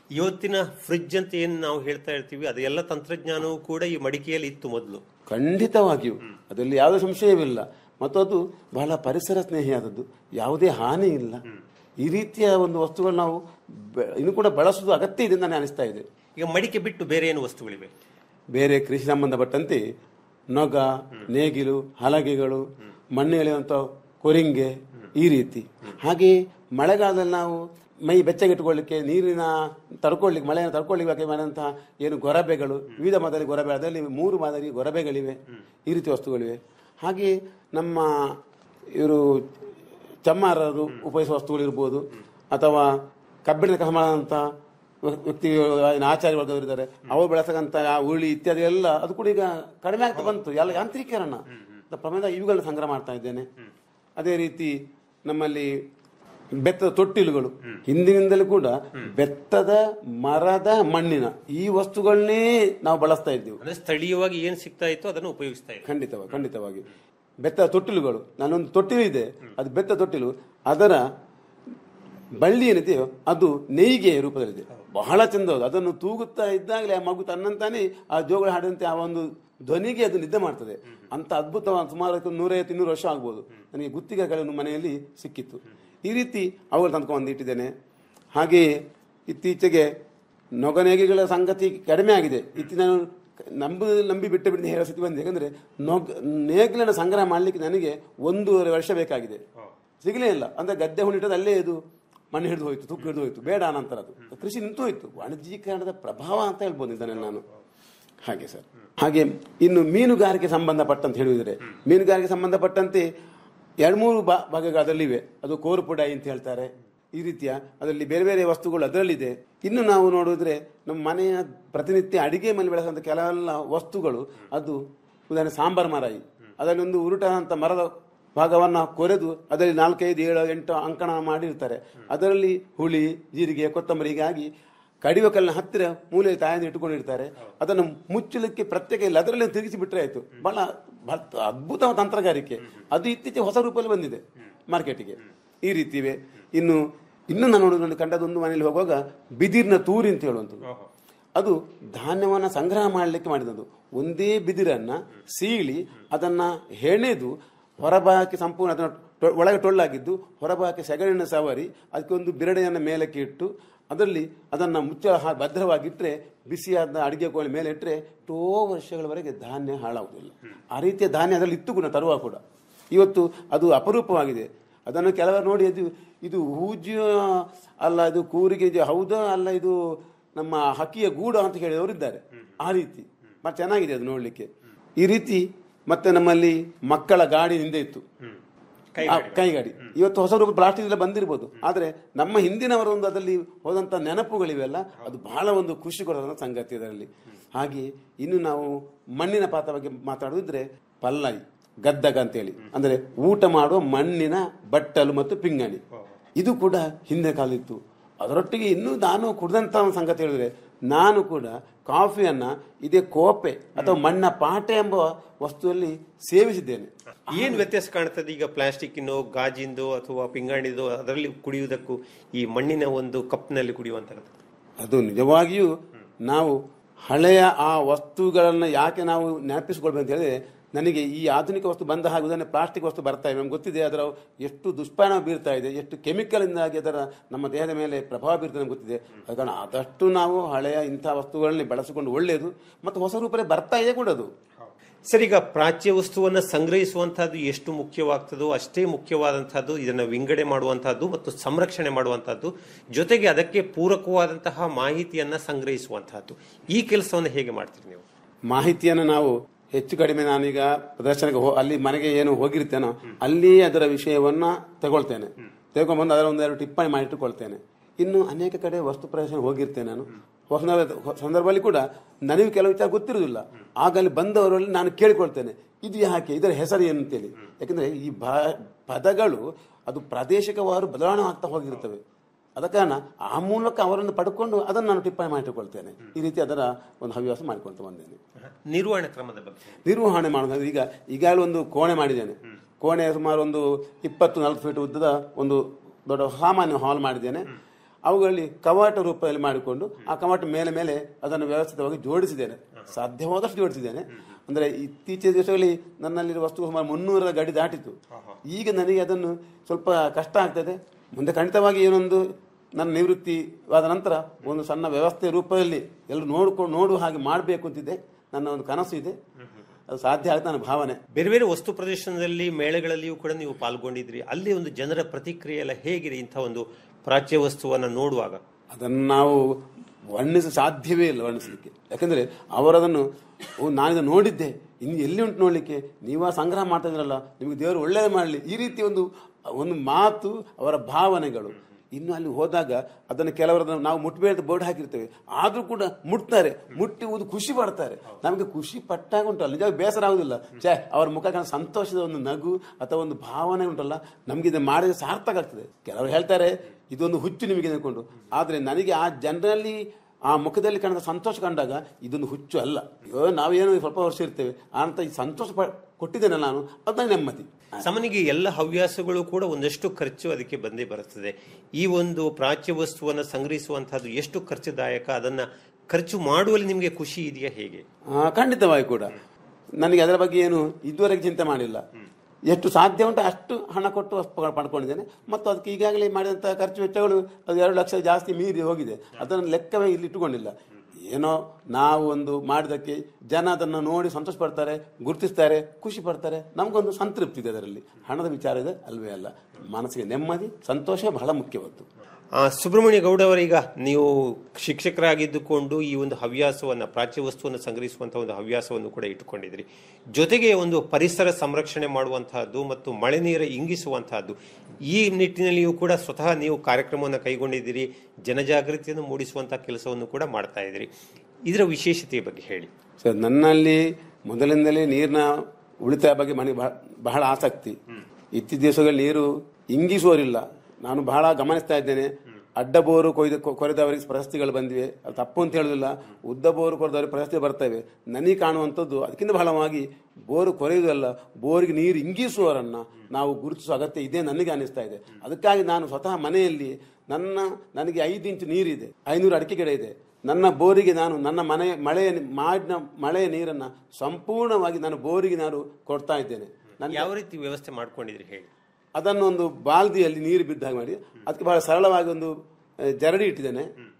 ಇವತ್ತಿನ ಫ್ರಿಡ್ಜ್ ಅಂತ ಏನು ನಾವು ಹೇಳ್ತಾ ಇರ್ತೀವಿ ಅದೆಲ್ಲ ತಂತ್ರಜ್ಞಾನವೂ ಕೂಡ ಈ ಮಡಿಕೆಯಲ್ಲಿ ಇತ್ತು ಮೊದಲು ಖಂಡಿತವಾಗಿಯೂ ಅದರಲ್ಲಿ ಯಾವುದೇ ಸಂಶಯವಿಲ್ಲ ಮತ್ತು ಅದು ಬಹಳ ಪರಿಸರ ಸ್ನೇಹಿಯಾದದ್ದು ಯಾವುದೇ ಹಾನಿ ಇಲ್ಲ ಈ ರೀತಿಯ ಒಂದು ವಸ್ತುಗಳು ನಾವು ಬೆ- ಇನ್ನು ಕೂಡ ಬಳಸುವುದು ಅಗತ್ಯ ಇದೆ ಅಂತ ನನಗೆ ಅನಿಸ್ತಾ ಇದೆ ಈಗ ಮಡಿಕೆ ಬಿಟ್ಟು ಬೇರೆ ಏನು ವಸ್ತುಗಳಿವೆ ಬೇರೆ ಕೃಷಿ ಸಂಬಂಧಪಟ್ಟಂತೆ ನೊಗ ನೇಗಿಲು ಹಲಗೆಗಳು ಮಣ್ಣು ಎಳೆಯುವಂಥ ಕೊರಿಂಗೆ ಈ ರೀತಿ ಹಾಗೆ ಮಳೆಗಾಲದಲ್ಲಿ ನಾವು ಮೈ ಬೆಚ್ಚಗಿಟ್ಟುಕೊಳ್ಳಿಕ್ಕೆ ನೀರಿನ ತಡ್ಕೊಳ್ಳಿಕ್ಕೆ ಮಳೆಯನ್ನು ತಡ್ಕೊಳ್ಳಿಕ್ಕೆ ಬೇಕಾಗಿ ಮಾಡಿದಂತಹ ಏನು ಗೊರಬೆಗಳು ವಿವಿಧ ಮಾದರಿ ಗೊರಬೆ ಅದರಲ್ಲಿ ಮೂರು ಮಾದರಿ ಗೊರಬೆಗಳಿವೆ ಈ ರೀತಿ ವಸ್ತುಗಳಿವೆ ಹಾಗೆ ನಮ್ಮ ಇವರು ಚಮ್ಮಾರರು ಉಪಯೋಗಿಸುವ ವಸ್ತುಗಳಿರ್ಬೋದು ಅಥವಾ ಕಬ್ಬಿಣದ ಕೆಲಸ ಮಾಡುವಂಥ ವ್ಯಕ್ತಿ ಆಚಾರ್ಯ ವರ್ಗದವರಿದ್ದಾರೆ ಅವರು ಬೆಳೆಸತಕ್ಕಂಥ ಆ ಉಳಿ ಇತ್ಯಾದಿ ಎಲ್ಲ ಅದು ಕೂಡ ಈಗ ಕಡಿಮೆ ಆಗ್ತಾ ಬಂತು ಎಲ್ಲ ಯಾಂತ್ರೀಕರಣ ಅಂತ ಪ್ರಮಾಣದ ಇವುಗಳನ್ನ ಸಂಗ್ರಹ ಮಾಡ್ತಾ ಇದ್ದೇನೆ ಅದೇ ರೀತಿ ನಮ್ಮಲ್ಲಿ ಬೆತ್ತದ ತೊಟ್ಟಿಲುಗಳು ಹಿಂದಿನಿಂದಲೂ ಕೂಡ ಬೆತ್ತದ ಮರದ ಮಣ್ಣಿನ ಈ ವಸ್ತುಗಳನ್ನೇ ನಾವು ಬಳಸ್ತಾ ಇದ್ದೇವೆ ಅಂದ್ರೆ ಸ್ಥಳೀಯವಾಗಿ ಏನು ಸಿಗ್ತಾ ಇತ್ತು ಅದನ್ನು ಉಪಯೋಗಿಸ್ತಾ ಇತ್ತು ಖಂಡಿತವಾಗಿ ಖಂಡಿತವಾಗಿ ಬೆತ್ತದ ತೊಟ್ಟಿಲುಗಳು ನಾನೊಂದು ತೊಟ್ಟಿಲು ಇದೆ ಅದು ಬೆತ್ತ ತೊಟ್ಟಿಲು ಅದರ ಬಳ್ಳಿ ಏನಿದೆಯೋ ಅದು ನೇಯ್ಗೆಯ ರೂಪದಲ್ಲಿದೆ ಬಹಳ ಚಂದ ಅದು ಅದನ್ನು ತೂಗುತ್ತಾ ಇದ್ದಾಗಲೇ ಆ ಮಗು ತನ್ನಂತಾನೆ ಆ ಜೋಗಳ ಹಾಡಿದಂತೆ ಆ ಒಂದು ಧ್ವನಿಗೆ ಅದು ನಿದ್ದೆ ಮಾಡ್ತದೆ ಅಂತ ಅದ್ಭುತವಾದ ಸುಮಾರು ಒಂದು ನೂರೈವತ್ತು ಇನ್ನೂರು ವರ್ಷ ಆಗ್ಬೋದು ನನಗೆ ಗುತ್ತಿಗೆಗಳನ್ನು ಮನೆಯಲ್ಲಿ ಸಿಕ್ಕಿತ್ತು ಈ ರೀತಿ ಅವುಗಳು ತಂದ್ಕೊಂಡು ಇಟ್ಟಿದ್ದೇನೆ ಹಾಗೆಯೇ ಇತ್ತೀಚೆಗೆ ನೊಗನೇಗಿಗಳ ಸಂಗತಿ ಕಡಿಮೆ ಆಗಿದೆ ಇತ್ತೀ ನಾನು ನಂಬು ನಂಬಿ ಬಿಟ್ಟು ಬಿಟ್ಟು ಹೇಳೋ ಸ್ಥಿತಿ ಬಂದಿದೆ ಯಾಕಂದ್ರೆ ನೊಗ್ ನೇಗಿಲನ್ನು ಸಂಗ್ರಹ ಮಾಡಲಿಕ್ಕೆ ನನಗೆ ಒಂದೂವರೆ ವರ್ಷ ಬೇಕಾಗಿದೆ ಸಿಗಲೇ ಇಲ್ಲ ಅಂದ್ರೆ ಗದ್ದೆ ಹುಣ್ಣಿಟ್ಟದ್ದು ಅಲ್ಲೇ ಇದು ಮಣ್ಣು ಹಿಡಿದು ಹೋಯ್ತು ತುಕ್ಕು ಹಿಡಿದು ಹೋಯ್ತು ಬೇಡ ನಂತರ ಅದು ಕೃಷಿ ನಿಂತು ಹೋಯ್ತು ವಾಣಿಜ್ಯೀಕರಣದ ಪ್ರಭಾವ ಅಂತ ಹೇಳ್ಬೋದು ಇದನ್ನೆಲ್ಲ ನಾನು ಹಾಗೆ ಸರ್ ಹಾಗೆ ಇನ್ನು ಮೀನುಗಾರಿಕೆ ಸಂಬಂಧಪಟ್ಟಂತ ಹೇಳಿದರೆ ಮೀನುಗಾರಿಕೆ ಸಂಬಂಧಪಟ್ಟಂತೆ ಎರಡು ಮೂರು ಬಾ ಭಾಗಗಳು ಅದರಲ್ಲಿವೆ ಅದು ಕೋರುಪುಡಾಯಿ ಅಂತ ಹೇಳ್ತಾರೆ ಈ ರೀತಿಯ ಅದರಲ್ಲಿ ಬೇರೆ ಬೇರೆ ವಸ್ತುಗಳು ಅದರಲ್ಲಿದೆ ಇನ್ನು ನಾವು ನೋಡಿದ್ರೆ ನಮ್ಮ ಮನೆಯ ಪ್ರತಿನಿತ್ಯ ಅಡಿಗೆ ಮೇಲೆ ಬೆಳೆಸುವಂಥ ಕೆಲವೆಲ್ಲ ವಸ್ತುಗಳು ಅದು ಉದಾಹರಣೆ ಸಾಂಬಾರ್ ಮರಾಯಿ ಅದರಲ್ಲಿ ಒಂದು ಉರುಟಾದಂಥ ಮರದ ಭಾಗವನ್ನು ಕೊರೆದು ಅದರಲ್ಲಿ ನಾಲ್ಕೈದು ಏಳು ಎಂಟು ಅಂಕಣ ಮಾಡಿರ್ತಾರೆ ಅದರಲ್ಲಿ ಹುಳಿ ಜೀರಿಗೆ ಕೊತ್ತಂಬರಿ ಹೀಗಾಗಿ ಕಡಿವೆ ಕಲ್ಲಿನ ಹತ್ತಿರ ಮೂಲೆಯಲ್ಲಿ ತಾಯನ್ನು ಇಟ್ಟುಕೊಂಡಿರ್ತಾರೆ ಅದನ್ನು ಮುಚ್ಚಲಿಕ್ಕೆ ಪ್ರತ್ಯೇಕ ಇಲ್ಲ ಅದರಲ್ಲಿ ತಿರುಗಿಸಿ ಬಿಟ್ಟರೆ ಆಯ್ತು ಬಹಳ ಬಹಳ ಅದ್ಭುತ ತಂತ್ರಗಾರಿಕೆ ಅದು ಇತ್ತೀಚೆಗೆ ಹೊಸ ರೂಪದಲ್ಲಿ ಬಂದಿದೆ ಮಾರ್ಕೆಟಿಗೆ ಈ ರೀತಿ ಇವೆ ಇನ್ನು ಇನ್ನು ನಾನು ನೋಡೋದು ಕಂಡದೊಂದು ಮನೆಯಲ್ಲಿ ಹೋಗುವಾಗ ಬಿದಿರಿನ ತೂರಿ ಅಂತ ಹೇಳುವಂಥದ್ದು ಅದು ಧಾನ್ಯವನ್ನು ಸಂಗ್ರಹ ಮಾಡಲಿಕ್ಕೆ ಮಾಡಿದದ್ದು ಒಂದೇ ಬಿದಿರನ್ನ ಸೀಳಿ ಅದನ್ನ ಹೆಣೆದು ಹೊರಭಾಗಕ್ಕೆ ಸಂಪೂರ್ಣ ಅದನ್ನ ಟೊ- ಒಳಗೆ ಟೊಳ್ಳಾಗಿದ್ದು ಹೊರಭಾಗಕ್ಕೆ ಸೆಗಣಿಯನ್ನು ಸವರಿ ಅದಕ್ಕೆ ಒಂದು ಬಿರಡೆಯನ್ನು ಮೇಲಕ್ಕೆ ಇಟ್ಟು ಅದರಲ್ಲಿ ಅದನ್ನು ಮುಚ್ಚಳ ಹಾ- ಭದ್ರವಾಗಿಟ್ಟರೆ ಬಿಸಿಯಾದ ಅಡಿಗೆ ಕೋಣೆ ಮೇಲೆ ಇಟ್ಟರೆ ಎಷ್ಟೋ ವರ್ಷಗಳವರೆಗೆ ಧಾನ್ಯ ಹಾಳಾಗುವುದಿಲ್ಲ ಆ ರೀತಿಯ ಧಾನ್ಯ ಅದರಲ್ಲಿ ಇತ್ತು ಕೂಡ ತರುವ ಕೂಡ ಇವತ್ತು ಅದು ಅಪರೂಪವಾಗಿದೆ ಅದನ್ನು ಕೆಲವರು ನೋಡಿ ಅದು ಇದು ಹೂಜ್ಯ ಅಲ್ಲ ಇದು ಕೂರಿಗೆ ಇದು ಹೌದಾ ಅಲ್ಲ ಇದು ನಮ್ಮ ಹಕ್ಕಿಯ ಗೂಡು ಅಂತ ಹೇಳಿದವರು ಇದ್ದಾರೆ ಆ ರೀತಿ ಮತ್ತೆ ಚೆನ್ನಾಗಿದೆ ಅದು ನೋಡ್ಲಿಕ್ಕೆ ಈ ರೀತಿ ಮತ್ತೆ ನಮ್ಮಲ್ಲಿ ಮಕ್ಕಳ ಗಾಡಿ ಹಿಂದೆ ಇತ್ತು ಆ, ಕೈಗಾಡಿ ಇವತ್ತು ಹೊಸ ರೂಪ ಪ್ಲಾಸ್ಟಿಕ್ ಎಲ್ಲ ಬಂದಿರಬಹುದು ಆದ್ರೆ ನಮ್ಮ ಹಿಂದಿನವರ ಒಂದು ಅದರಲ್ಲಿ ಹೋದಂತ ನೆನಪುಗಳಿವೆಲ್ಲ ಅದು ಬಹಳ ಒಂದು ಖುಷಿ ಕೊಡೋದಂತ ಸಂಗತಿ ಅದರಲ್ಲಿ ಹಾಗೆ ಇನ್ನು ನಾವು ಮಣ್ಣಿನ ಪಾತ್ರ ಬಗ್ಗೆ ಮಾತಾಡೋದಿದ್ರೆ ಪಲ್ಲೈ ಗದ್ದಗ ಅಂತೇಳಿ ಅಂದ್ರೆ ಊಟ ಮಾಡುವ ಮಣ್ಣಿನ ಬಟ್ಟಲು ಮತ್ತು ಪಿಂಗಣಿ ಇದು ಕೂಡ ಹಿಂದೆ ಕಾಲಿತ್ತು ಅದರೊಟ್ಟಿಗೆ ಇನ್ನೂ ನಾನು ಕುಡಿದಂತ ಒಂದು ಸಂಗತಿ ಹೇಳಿದ್ರೆ ನಾನು ಕೂಡ ಕಾಫಿಯನ್ನ ಇದೇ ಕೋಪೆ ಅಥವಾ ಮಣ್ಣ ಪಾಟೆ ಎಂಬ ವಸ್ತುವಲ್ಲಿ ಸೇವಿಸಿದ್ದೇನೆ ಏನ್ ವ್ಯತ್ಯಾಸ ಕಾಣ್ತದೆ ಈಗ ಪ್ಲಾಸ್ಟಿಕ್ಕಿನೋ ಗಾಜಿಂದು ಅಥವಾ ಪಿಂಗಾಣಿದು ಅದರಲ್ಲಿ ಕುಡಿಯುವುದಕ್ಕೂ ಈ ಮಣ್ಣಿನ ಒಂದು ಕಪ್ನಲ್ಲಿ ಕುಡಿಯುವಂತದ್ದು ಅದು ನಿಜವಾಗಿಯೂ ನಾವು ಹಳೆಯ ಆ ವಸ್ತುಗಳನ್ನು ಯಾಕೆ ನಾವು ನೆನಪಿಸಿಕೊಳ್ಬೇಕು ಅಂತ ಹೇಳಿದ್ರೆ ನನಗೆ ಈ ಆಧುನಿಕ ವಸ್ತು ಬಂದ ಹಾಗೆ ಉದಾಹರಣೆ ಪ್ಲಾಸ್ಟಿಕ್ ವಸ್ತು ಬರ್ತಾ ಇದೆ ನಮ್ಗೆ ಗೊತ್ತಿದೆ ಅದರ ಎಷ್ಟು ದುಷ್ಪರಿಣಾಮ ಬೀರ್ತಾ ಇದೆ ಎಷ್ಟು ಕೆಮಿಕಲ್ ಇಂದಾಗಿ ಅದರ ನಮ್ಮ ದೇಹದ ಮೇಲೆ ಪ್ರಭಾವ ಬೀರ್ತದೆ ನಮ್ಗೆ ಗೊತ್ತಿದೆ ಅದ ಕಾರಣ ಆದಷ್ಟು ನಾವು ಹಳೆಯ ಇಂಥ ವಸ್ತುಗಳನ್ನ ಬಳಸಿಕೊಂಡು ಒಳ್ಳೆಯದು ಮತ್ತು ಹೊಸ ರೂಪದಲ್ಲಿ ಬರ್ತಾ ಇದೆ ಕೂಡ ಅದು ಸರ್ ಈಗ ಪ್ರಾಚ್ಯ ವಸ್ತುವನ್ನ ಸಂಗ್ರಹಿಸುವಂತಹದ್ದು ಎಷ್ಟು ಮುಖ್ಯವಾಗ್ತದೋ ಅಷ್ಟೇ ಮುಖ್ಯವಾದಂತಹದ್ದು ಇದನ್ನ ವಿಂಗಡೆ ಮಾಡುವಂತಹದ್ದು ಮತ್ತು ಸಂರಕ್ಷಣೆ ಮಾಡುವಂತಹದ್ದು ಜೊತೆಗೆ ಅದಕ್ಕೆ ಪೂರಕವಾದಂತಹ ಮಾಹಿತಿಯನ್ನ ಸಂಗ್ರಹಿಸುವಂತಹದ್ದು ಈ ಕೆಲಸವನ್ನು ಹೇಗೆ ಮಾಡ್ತೀರಿ ನೀವು ಮಾಹಿತಿಯನ್ನು ನಾವು ಹೆಚ್ಚು ಕಡಿಮೆ ನಾನೀಗ ಪ್ರದರ್ಶನಕ್ಕೆ ಹೋ- ಅಲ್ಲಿ ಮನೆಗೆ ಏನು ಹೋಗಿರ್ತೇನೋ ಅಲ್ಲಿ ಅದರ ವಿಷಯವನ್ನ ತಗೊಳ್ತೇನೆ ತಗೊಂಡ್ಬಂದು ಅದರ ಒಂದೆರಡು ಟಿಪ್ಪಣಿ ಮಾಡಿಟ್ಟುಕೊಳ್ತೇನೆ ಇನ್ನು ಅನೇಕ ಕಡೆ ವಸ್ತು ಪ್ರದರ್ಶನ ಹೋಗಿರ್ತೇನೆ ನಾನು ಸಂದರ್ಭ ಸಂದರ್ಭದಲ್ಲಿ ಕೂಡ ನನಗೆ ಕೆಲವು ವಿಚಾರ ಗೊತ್ತಿರುವುದಿಲ್ಲ ಆಗ ಅಲ್ಲಿ ಬಂದವರಲ್ಲಿ ನಾನು ಕೇಳಿಕೊಳ್ತೇನೆ ಇದು ಯಾಕೆ ಇದರ ಹೆಸರು ಏನು ಅಂತೇಳಿ ಯಾಕಂದ್ರೆ ಈ ಭಾ- ಪದಗಳು ಅದು ಪ್ರಾದೇಶಿಕವಾರು ಬದಲಾವಣೆ ಆಗ್ತಾ ಹೋಗಿರ್ತವೆ ಅದ ಕಾರಣ ಆ ಮೂಲಕ ಅವರನ್ನು ಪಡ್ಕೊಂಡು ಅದನ್ನು ನಾನು ಟಿಪ್ಪಣಿ ಮಾಡಿಟ್ಟುಕೊಳ್ತೇನೆ ಈ ರೀತಿ ಅದರ ಒಂದು ಹವ್ಯಾಸ ಮಾಡಿಕೊಳ್ತಾ ಬಂದೇನೆ ನಿರ್ವಹಣೆ ಕ್ರಮದ ಬಗ್ಗೆ ನಿರ್ವಹಣೆ ಮಾಡೋದು ಈಗ ಈಗಾಗಲೇ ಒಂದು ಕೋಣೆ ಮಾಡಿದ್ದೇನೆ ಕೋಣೆ ಸುಮಾರು ಒಂದು ಇಪ್ಪತ್ತು ನಲವತ್ತು ಫೀಟ್ ಉದ್ದದ ಒಂದು ದೊಡ್ಡ ಸಾಮಾನ್ಯ ಹಾಲ್ ಮಾಡಿದ್ದೇನೆ ಅವುಗಳಲ್ಲಿ ಕವಾಟ ರೂಪದಲ್ಲಿ ಮಾಡಿಕೊಂಡು ಆ ಕವಾಟ ಮೇಲೆ ಮೇಲೆ ಅದನ್ನು ವ್ಯವಸ್ಥಿತವಾಗಿ ಜೋಡಿಸಿದ್ದೇನೆ ಸಾಧ್ಯವಾದಷ್ಟು ಜೋಡಿಸಿದ್ದೇನೆ ಅಂದ್ರೆ ಇತ್ತೀಚಿನ ದಿವಸಗಳಲ್ಲಿ ನನ್ನಲ್ಲಿರುವ ವಸ್ತು ಸುಮಾರು ಮುನ್ನೂರರ ಗಡಿ ದಾಟಿತು ಈಗ ನನಗೆ ಅದನ್ನು ಸ್ವಲ್ಪ ಕಷ್ಟ ಆಗ್ತದೆ ಮುಂದೆ ಖಂಡಿತವಾಗಿ ಏನೊಂದು ನನ್ನ ನಿವೃತ್ತಿವಾದ ನಂತರ ಒಂದು ಸಣ್ಣ ವ್ಯವಸ್ಥೆ ರೂಪದಲ್ಲಿ ಎಲ್ಲರೂ ನೋಡ್ಕೊಂಡು ನೋಡುವ ಹಾಗೆ ಮಾಡಬೇಕು ಅಂತಿದೆ ನನ್ನ ಒಂದು ಕನಸು ಇದೆ ಅದು ಸಾಧ್ಯ ಆಗುತ್ತೆ ನನ್ನ ಭಾವನೆ ಬೇರೆ ಬೇರೆ ವಸ್ತು ಪ್ರದರ್ಶನದಲ್ಲಿ ಮೇಳಗಳಲ್ಲಿಯೂ ಕೂಡ ನೀವು ಪಾಲ್ಗೊಂಡಿದ್ರಿ ಅಲ್ಲಿ ಒಂದು ಜನರ ಪ್ರತಿಕ್ರಿಯೆ ಎಲ್ಲ ಹೇಗಿದೆ ಇಂಥ ಒಂದು ಪ್ರಾಚ್ಯ ವಸ್ತುವನ್ನ ನೋಡುವಾಗ ಅದನ್ನು ನಾವು ವರ್ಣಿಸ ಸಾಧ್ಯವೇ ಇಲ್ಲ ವರ್ಣಿಸಲಿಕ್ಕೆ ಯಾಕಂದ್ರೆ ಅವರದನ್ನು ಓ ನಾನಿದನ್ನು ನೋಡಿದ್ದೆ ಇನ್ನು ಎಲ್ಲಿ ಉಂಟು ನೋಡ್ಲಿಕ್ಕೆ ನೀವ ಸಂಗ್ರಹ ಮಾಡ್ತಾ ಇದ್ರಲ್ಲ ನಿಮಗೆ ದೇವರು ಒಳ್ಳೇದು ಮಾಡಲಿ ಈ ರೀತಿ ಒಂದು ಒಂದು ಮಾತು ಅವರ ಭಾವನೆಗಳು ಇನ್ನು ಅಲ್ಲಿ ಹೋದಾಗ ಅದನ್ನು ಕೆಲವರನ್ನು ನಾವು ಮುಟ್ಬೇಡ ಬೋರ್ಡ್ ಹಾಕಿರ್ತೇವೆ ಆದ್ರೂ ಕೂಡ ಮುಟ್ತಾರೆ ಮುಟ್ಟಿ ಊದು ಖುಷಿ ಪಡ್ತಾರೆ ನಮಗೆ ಖುಷಿ ಪಟ್ಟಾಗ ಉಂಟಲ್ಲ ನಿಜ ಬೇಸರ ಆಗುದಿಲ್ಲ ಛೇ ಅವ್ರ ಮುಖ ಕಾಣ ಸಂತೋಷದ ಒಂದು ನಗು ಅಥವಾ ಒಂದು ಭಾವನೆ ಉಂಟಲ್ಲ ನಮ್ಗೆ ಇದು ಮಾಡಿದ್ರೆ ಸಾರ್ಥಕ ಆಗ್ತದೆ ಕೆಲವರು ಹೇಳ್ತಾರೆ ಇದೊಂದು ಹುಚ್ಚು ನಿಮಗೆ ಅನ್ಕೊಂಡು ಆದ್ರೆ ನನಗೆ ಆ ಜನರಲ್ಲಿ ಆ ಮುಖದಲ್ಲಿ ಕಾಣಿದ ಸಂತೋಷ ಕಂಡಾಗ ಇದೊಂದು ಹುಚ್ಚು ಅಲ್ಲ ಅಯ್ಯೋ ನಾವೇನು ಸ್ವಲ್ಪ ವರ್ಷ ಇರ್ತೇವೆ ಅಂತ ಈ ಸಂತೋಷ ಪ- ಕೊಟ್ಟಿದ್ದೇನೆ ನಾನು ಅದನ್ನ ನೆಮ್ಮದಿ ಸಾಮಾನ್ಯವಾಗಿ ಎಲ್ಲ ಹವ್ಯಾಸಗಳು ಕೂಡ ಒಂದಷ್ಟು ಖರ್ಚು ಅದಕ್ಕೆ ಬಂದೇ ಬರುತ್ತದೆ ಈ ಒಂದು ಪ್ರಾಚ್ಯ ವಸ್ತುವನ್ನು ಸಂಗ್ರಹಿಸುವಂತಹದ್ದು ಎಷ್ಟು ಖರ್ಚುದಾಯಕ ಅದನ್ನ ಖರ್ಚು ಮಾಡುವಲ್ಲಿ ನಿಮಗೆ ಖುಷಿ ಇದೆಯಾ ಹೇಗೆ ಆ, ಖಂಡಿತವಾಗಿ ಕೂಡ ನನಗೆ ಅದರ ಬಗ್ಗೆ ಏನು ಇದುವರೆಗೆ ಚಿಂತೆ ಮಾಡಿಲ್ಲ ಎಷ್ಟು ಸಾಧ್ಯ ಉಂಟು ಅಷ್ಟು ಹಣ ಕೊಟ್ಟು ವಸ್ತು ಪಡ್ಕೊಂಡಿದ್ದೇನೆ ಮತ್ತು ಅದಕ್ಕೆ ಈಗಾಗಲೇ ಮಾಡಿದಂಥ ಖರ್ಚು ವೆಚ್ಚಗಳು ಅದು ಎರಡು ಲಕ್ಷ ಜಾಸ್ತಿ ಮೀರಿ ಹೋಗಿದೆ ಅದನ್ನು ಲೆಕ್ಕವೇ ಇಲ್ಲಿ ಇಟ್ಟುಕೊಂಡಿಲ್ಲ ಏನೋ ನಾವು ಒಂದು ಮಾಡಿದಕ್ಕೆ ಜನ ಅದನ್ನು ನೋಡಿ ಸಂತೋಷ ಪಡ್ತಾರೆ ಗುರುತಿಸ್ತಾರೆ ಖುಷಿ ಪಡ್ತಾರೆ ನಮಗೊಂದು ಸಂತೃಪ್ತಿ ಇದೆ ಅದರಲ್ಲಿ ಹಣದ ವಿಚಾರ ಇದೆ ಅಲ್ವೇ ಅಲ್ಲ ಮನಸ್ಸಿಗೆ ನೆಮ್ಮದಿ ಸಂತೋಷ ಬಹಳ ಮುಖ್ಯವತ್ತು ಆ, ಸುಬ್ರಹ್ಮಣ್ಯ ಗೌಡ ಅವರೀಗ ನೀವು ಶಿಕ್ಷಕರಾಗಿದ್ದುಕೊಂಡು ಈ ಒಂದು ಹವ್ಯಾಸವನ್ನ ಪ್ರಾಚ್ಯ ವಸ್ತುವನ್ನು ಸಂಗ್ರಹಿಸುವಂತಹ ಒಂದು ಹವ್ಯಾಸವನ್ನು ಕೂಡ ಇಟ್ಟುಕೊಂಡಿದ್ರಿ ಜೊತೆಗೆ ಒಂದು ಪರಿಸರ ಸಂರಕ್ಷಣೆ ಮಾಡುವಂತಹದ್ದು ಮತ್ತು ಮಳೆ ನೀರು ಇಂಗಿಸುವಂತಹದ್ದು ಈ ನಿಟ್ಟಿನಲ್ಲಿಯೂ ಕೂಡ ಸ್ವತಃ ನೀವು ಕಾರ್ಯಕ್ರಮವನ್ನು ಕೈಗೊಂಡಿದ್ದೀರಿ ಜನಜಾಗೃತಿಯನ್ನು ಮೂಡಿಸುವಂತಹ ಕೆಲಸವನ್ನು ಕೂಡ ಮಾಡ್ತಾ ಇದ್ದೀರಿ ಇದರ ವಿಶೇಷತೆಯ ಬಗ್ಗೆ ಹೇಳಿ ಸರ್ ನನ್ನಲ್ಲಿ ಮೊದಲಿಂದಲೇ ನೀರಿನ ಉಳಿತಾಯ ಬಗ್ಗೆ ಮನೆಗೆ ಬಹಳ ಬಹಳ ಆಸಕ್ತಿ ಇತ್ತೀಚಿನ ದಿವಸಗಳಲ್ಲಿ ನೀರು ಇಂಗಿಸುವರಿಲ್ಲ ನಾನು ಬಹಳ ಗಮನಿಸ್ತಾ ಇದ್ದೇನೆ ಅಡ್ಡ ಬೋರು ಕೊಯ್ದು ಕೊ- ಕೊರೆದವರಿಗೆ ಪ್ರಶಸ್ತಿಗಳು ಬಂದಿವೆ ಅದು ತಪ್ಪು ಅಂತ ಹೇಳುದಿಲ್ಲ ಉದ್ದ ಬೋರು ಕೊರೆದವರಿಗೆ ಪ್ರಶಸ್ತಿ ಬರ್ತವೆ ನನಗೆ ಕಾಣುವಂಥದ್ದು ಅದಕ್ಕಿಂತ ಬಹಳವಾಗಿ ಬೋರು ಕೊರೆಯುವುದಲ್ಲ ಬೋರಿಗೆ ನೀರು ಇಂಗಿಸುವವರನ್ನ ನಾವು ಗುರುತಿಸುವ ಅಗತ್ಯ ಇದೆ ನನಗೆ ಅನಿಸ್ತಾ ಇದೆ ಅದಕ್ಕಾಗಿ ನಾನು ಸ್ವತಃ ಮನೆಯಲ್ಲಿ ನನ್ನ ನನಗೆ ಐದು ಇಂಚು ನೀರಿದೆ ಐನೂರು ಅಡಿಕೆ ಗಿಡ ಇದೆ ನನ್ನ ಬೋರಿಗೆ ನಾನು ನನ್ನ ಮನೆ ಮಳೆಯ ಮಾಡಿನ ಮಳೆಯ ನೀರನ್ನ ಸಂಪೂರ್ಣವಾಗಿ ನಾನು ಬೋರಿಗೆ ನಾನು ಕೊಡ್ತಾ ಇದ್ದೇನೆ ನನಗೆ ಯಾವ ರೀತಿ ವ್ಯವಸ್ಥೆ ಮಾಡ್ಕೊಂಡಿದ್ರಿ ಹೇಳಿ ಅದನ್ನು ಒಂದು ಬಾಲ್ದಿಯಲ್ಲಿ ನೀರು ಬಿದ್ದ ಹಾಗೆ ಮಾಡಿ ಅದಕ್ಕೆ ಬಹಳ ಸರಳವಾಗಿ ಒಂದು ಆ, ಜರಡಿ ಇಟ್ಟಿದ್ದೇನೆ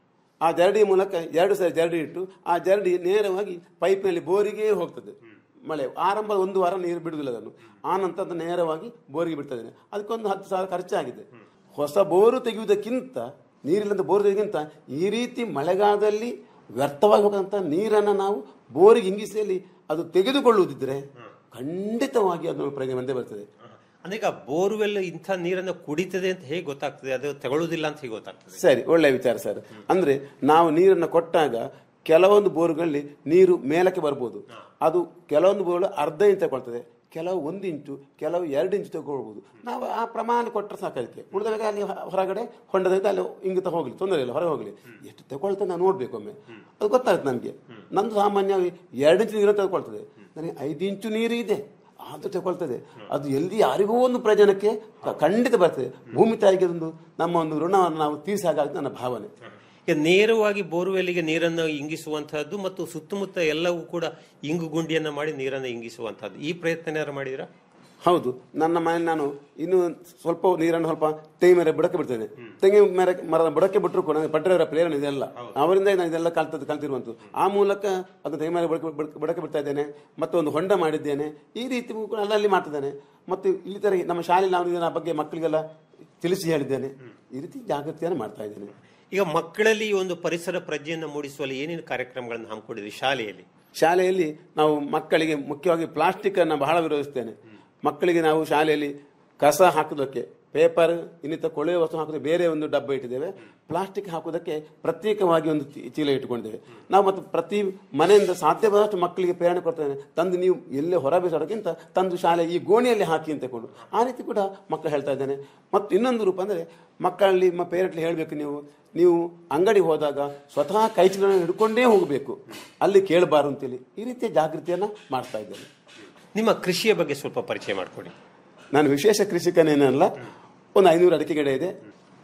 ಆ ಜರಡಿ ಮೂಲಕ ಎರಡು ಸರಿ ಜರಡಿ ಇಟ್ಟು ಆ ಜರಡಿ ನೇರವಾಗಿ ಪೈಪ್ನಲ್ಲಿ ಬೋರಿಗೆ ಹೋಗ್ತದೆ ಮಳೆ ಆರಂಭ ಒಂದು ವಾರ ನೀರು ಬಿಡುವುದಿಲ್ಲ ಅದನ್ನು ಆ ನಂತರ ಅದು ನೇರವಾಗಿ ಬೋರಿಗೆ ಬಿಡ್ತಾ ಇದ್ದೇನೆ ಅದಕ್ಕೊಂದು ಹತ್ತು ಸಾವಿರ ಖರ್ಚಾಗಿದೆ ಹೊಸ ಬೋರು ತೆಗೆಯುವುದಕ್ಕಿಂತ ನೀರಿಲ್ಲದ ಬೋರು ತೆಗೆಯುವುದಕ್ಕಿಂತ ಈ ರೀತಿ ಮಳೆಗಾಲದಲ್ಲಿ ವ್ಯರ್ಥವಾಗಿ ಹೋಗಂತ ನೀರನ್ನು ನಾವು ಬೋರಿಗೆ ಇಂಗಿಸಲಿ ಅದು ತೆಗೆದುಕೊಳ್ಳುವುದಿದ್ರೆ ಖಂಡಿತವಾಗಿ ಅದನ್ನು ಪ್ರಜ್ಞೆ ಬಂದೇ ಬರ್ತದೆ ಅಂದ್ರೆ ಈಗ ಬೋರ್ವೆಲ್ ಇಂಥ ನೀರನ್ನು ಕುಡಿತದೆ ಅಂತ ಹೇಗೆ ಗೊತ್ತಾಗ್ತದೆ ಅದು ತಗೊಳ್ಳುದಿಲ್ಲ ಅಂತ ಹೇಗೆ ಗೊತ್ತಾಗ್ತದೆ ಸರಿ ಒಳ್ಳೆಯ ವಿಚಾರ ಸರ್ ಅಂದ್ರೆ ನಾವು ನೀರನ್ನು ಕೊಟ್ಟಾಗ ಕೆಲವೊಂದು ಬೋರ್ಗಳಲ್ಲಿ ನೀರು ಮೇಲಕ್ಕೆ ಬರ್ಬೋದು ಅದು ಕೆಲವೊಂದು ಬೋರ್ಗಳು ಅರ್ಧ ಇಂಚ್ ತಗೊಳ್ತದೆ ಕೆಲವು ಒಂದು ಇಂಚು ಕೆಲವು ಎರಡು ಇಂಚು ತಗೊಳ್ಬೋದು ನಾವು ಆ ಪ್ರಮಾಣ ಕೊಟ್ಟರೆ ಸಾಕು ಅದಕ್ಕೆ ಉಳಿದಾಗ ಅಲ್ಲಿ ಹೊ- ಹೊರಗಡೆ ಹೊಂಡದಿಂದ ಅಲ್ಲಿ ಇಂಗಿತ ಹೋಗ್ಲಿ ತೊಂದರೆ ಇಲ್ಲ ಹೊರಗೆ ಹೋಗ್ಲಿ ಎಷ್ಟು ತಗೊಳ್ತದೆ ನಾನು ನೋಡ್ಬೇಕು ಒಮ್ಮೆ ಅದು ಗೊತ್ತಾಗುತ್ತೆ ನನಗೆ ನಂದು ಸಾಮಾನ್ಯವಾಗಿ ಎರಡು ಇಂಚು ನೀರು ತಗೊಳ್ತದೆ ನನಗೆ ಐದು ಇಂಚು ನೀರು ಇದೆ ಅದು ತಗೊಳ್ತದೆ ಅದು ಎಲ್ಲಿ ಯಾರಿಗೂ ಒಂದು ಪ್ರಯೋಜನಕ್ಕೆ ಕ- ಖಂಡಿತ ಬರ್ತದೆ ಭೂಮಿ ತಾಯಿಗೆ ಒಂದು ನಮ್ಮ ಒಂದು ಋಣವನ್ನು ನಾವು ತೀರಿಸಾಗುತ್ತೆ ನನ್ನ ಭಾವನೆ ಈಗ ನೇರವಾಗಿ ಬೋರ್ವೆಲ್ಗೆ ನೀರನ್ನು ಇಂಗಿಸುವಂತಹದ್ದು ಮತ್ತು ಸುತ್ತಮುತ್ತ ಎಲ್ಲವೂ ಕೂಡ ಇಂಗು ಗುಂಡಿಯನ್ನ ಮಾಡಿ ನೀರನ್ನು ಇಂಗಿಸುವಂತಹದ್ದು ಈ ಪ್ರಯತ್ನ ಏನಾದ್ರು ಮಾಡಿದ್ರಾ ಹೌದು ನನ್ನ ಮನೆಯಲ್ಲಿ ನಾನು ಇನ್ನು ಸ್ವಲ್ಪ ನೀರನ್ನು ಸ್ವಲ್ಪ ತೆಂಗಿನ ಮರ ಬುಡಕ್ಕೆ ಬಿಡ್ತೇನೆ ತೆಂಗಿನ ಮರ ಮರದ ಬುಡಕ್ಕೆ ಬಿಟ್ಟರು ಕೂಡ ನನಗೆ ಪಟ್ಟರೆಯವರ ಪ್ರೇರಣೆ ಇದೆಲ್ಲ ಅವರಿಂದ ನಾನು ಇದೆಲ್ಲ ಕಲ್ತದ್ದು ಕಲ್ತಿರುವಂಥದ್ದು ಆ ಮೂಲಕ ಅದು ತೆಂಗಿನ ಮರ ಬುಡಕ್ಕೆ ಬುಡಕ್ಕೆ- ಬುಡಕ್ಕೆ ಬಿಡ್ತಾ ಇದ್ದೇನೆ ಮತ್ತು ಒಂದು ಹೊಂಡ ಮಾಡಿದ್ದೇನೆ ಈ ರೀತಿ ಕೂಡ ಅಲ್ಲಲ್ಲಿ ಮಾಡ್ತಿದ್ದೇನೆ ಮತ್ತು ಇಲ್ಲಿ ತರ ನಮ್ಮ ಶಾಲೆಯಲ್ಲಿ ನಾನು ಇದರ ಬಗ್ಗೆ ಮಕ್ಕಳಿಗೆಲ್ಲ ತಿಳಿಸಿ ಹೇಳಿದ್ದೇನೆ ಈ ರೀತಿ ಜಾಗೃತಿಯನ್ನು ಮಾಡ್ತಾ ಇದ್ದೇನೆ ಈಗ ಮಕ್ಕಳಲ್ಲಿ ಈ ಒಂದು ಪರಿಸರ ಪ್ರಜ್ಞೆಯನ್ನು ಮೂಡಿಸುವಲ್ಲಿ ಏನೇನು ಕಾರ್ಯಕ್ರಮಗಳನ್ನು ಹಮ್ಮಿಕೊಂಡಿದ್ವಿ ಶಾಲೆಯಲ್ಲಿ ಶಾಲೆಯಲ್ಲಿ ನಾವು ಮಕ್ಕಳಿಗೆ ಮುಖ್ಯವಾಗಿ ಪ್ಲಾಸ್ಟಿಕ್ ಅನ್ನು ಬಹಳ ವಿರೋಧಿಸ್ತೇನೆ ಮಕ್ಕಳಿಗೆ ನಾವು ಶಾಲೆಯಲ್ಲಿ ಕಸ ಹಾಕುವುದಕ್ಕೆ ಪೇಪರ್ ಇನ್ನಿತ ಕೊಳೆಯ ವಸ್ತು ಹಾಕುವುದಕ್ಕೆ ಬೇರೆ ಒಂದು ಡಬ್ಬ ಇಟ್ಟಿದ್ದೇವೆ ಪ್ಲಾಸ್ಟಿಕ್ ಹಾಕುವುದಕ್ಕೆ ಪ್ರತ್ಯೇಕವಾಗಿ ಒಂದು ಚೀ- ಚೀಲ ಇಟ್ಟುಕೊಂಡಿದ್ದೇವೆ ನಾವು ಮತ್ತು ಪ್ರತಿ ಮನೆಯಿಂದ ಸಾಧ್ಯವಾದಷ್ಟು ಮಕ್ಕಳಿಗೆ ಪ್ರೇರಣೆ ಕೊಡ್ತೇನೆ ತಂದು ನೀವು ಎಲ್ಲೇ ಹೊರ ಬೇಸೋದಕ್ಕಿಂತ ತಂದು ಶಾಲೆ ಈ ಗೋಣಿಯಲ್ಲಿ ಹಾಕಿ ಅಂತ ಕೊಂಡು ಆ ರೀತಿ ಕೂಡ ಮಕ್ಕಳು ಹೇಳ್ತಾ ಇದ್ದೇನೆ ಮತ್ತು ಇನ್ನೊಂದು ರೂಪ ಅಂದರೆ ಮಕ್ಕಳಲ್ಲಿ ಮ ಪೇರೆಂಟ್ಲಿ ಹೇಳಬೇಕು ನೀವು ನೀವು ಅಂಗಡಿ ಹೋದಾಗ ಸ್ವತಃ ಕೈ ಚೀಲವನ್ನು ಹಿಡ್ಕೊಂಡೇ ಹೋಗಬೇಕು ಅಲ್ಲಿ ಕೇಳಬಾರು ಅಂತೇಳಿ ಈ ರೀತಿಯ ಜಾಗೃತಿಯನ್ನು ಮಾಡ್ತಾ ಇದ್ದೇನೆ ನಿಮ್ಮ ಕೃಷಿಯ ಬಗ್ಗೆ ಸ್ವಲ್ಪ ಪರಿಚಯ ಮಾಡಿಕೊಡಿ ನಾನು ವಿಶೇಷ ಕೃಷಿಕನೇನಲ್ಲ ಒಂದು ಐನೂರು ಅಡಿಕೆ ಗಿಡ ಇದೆ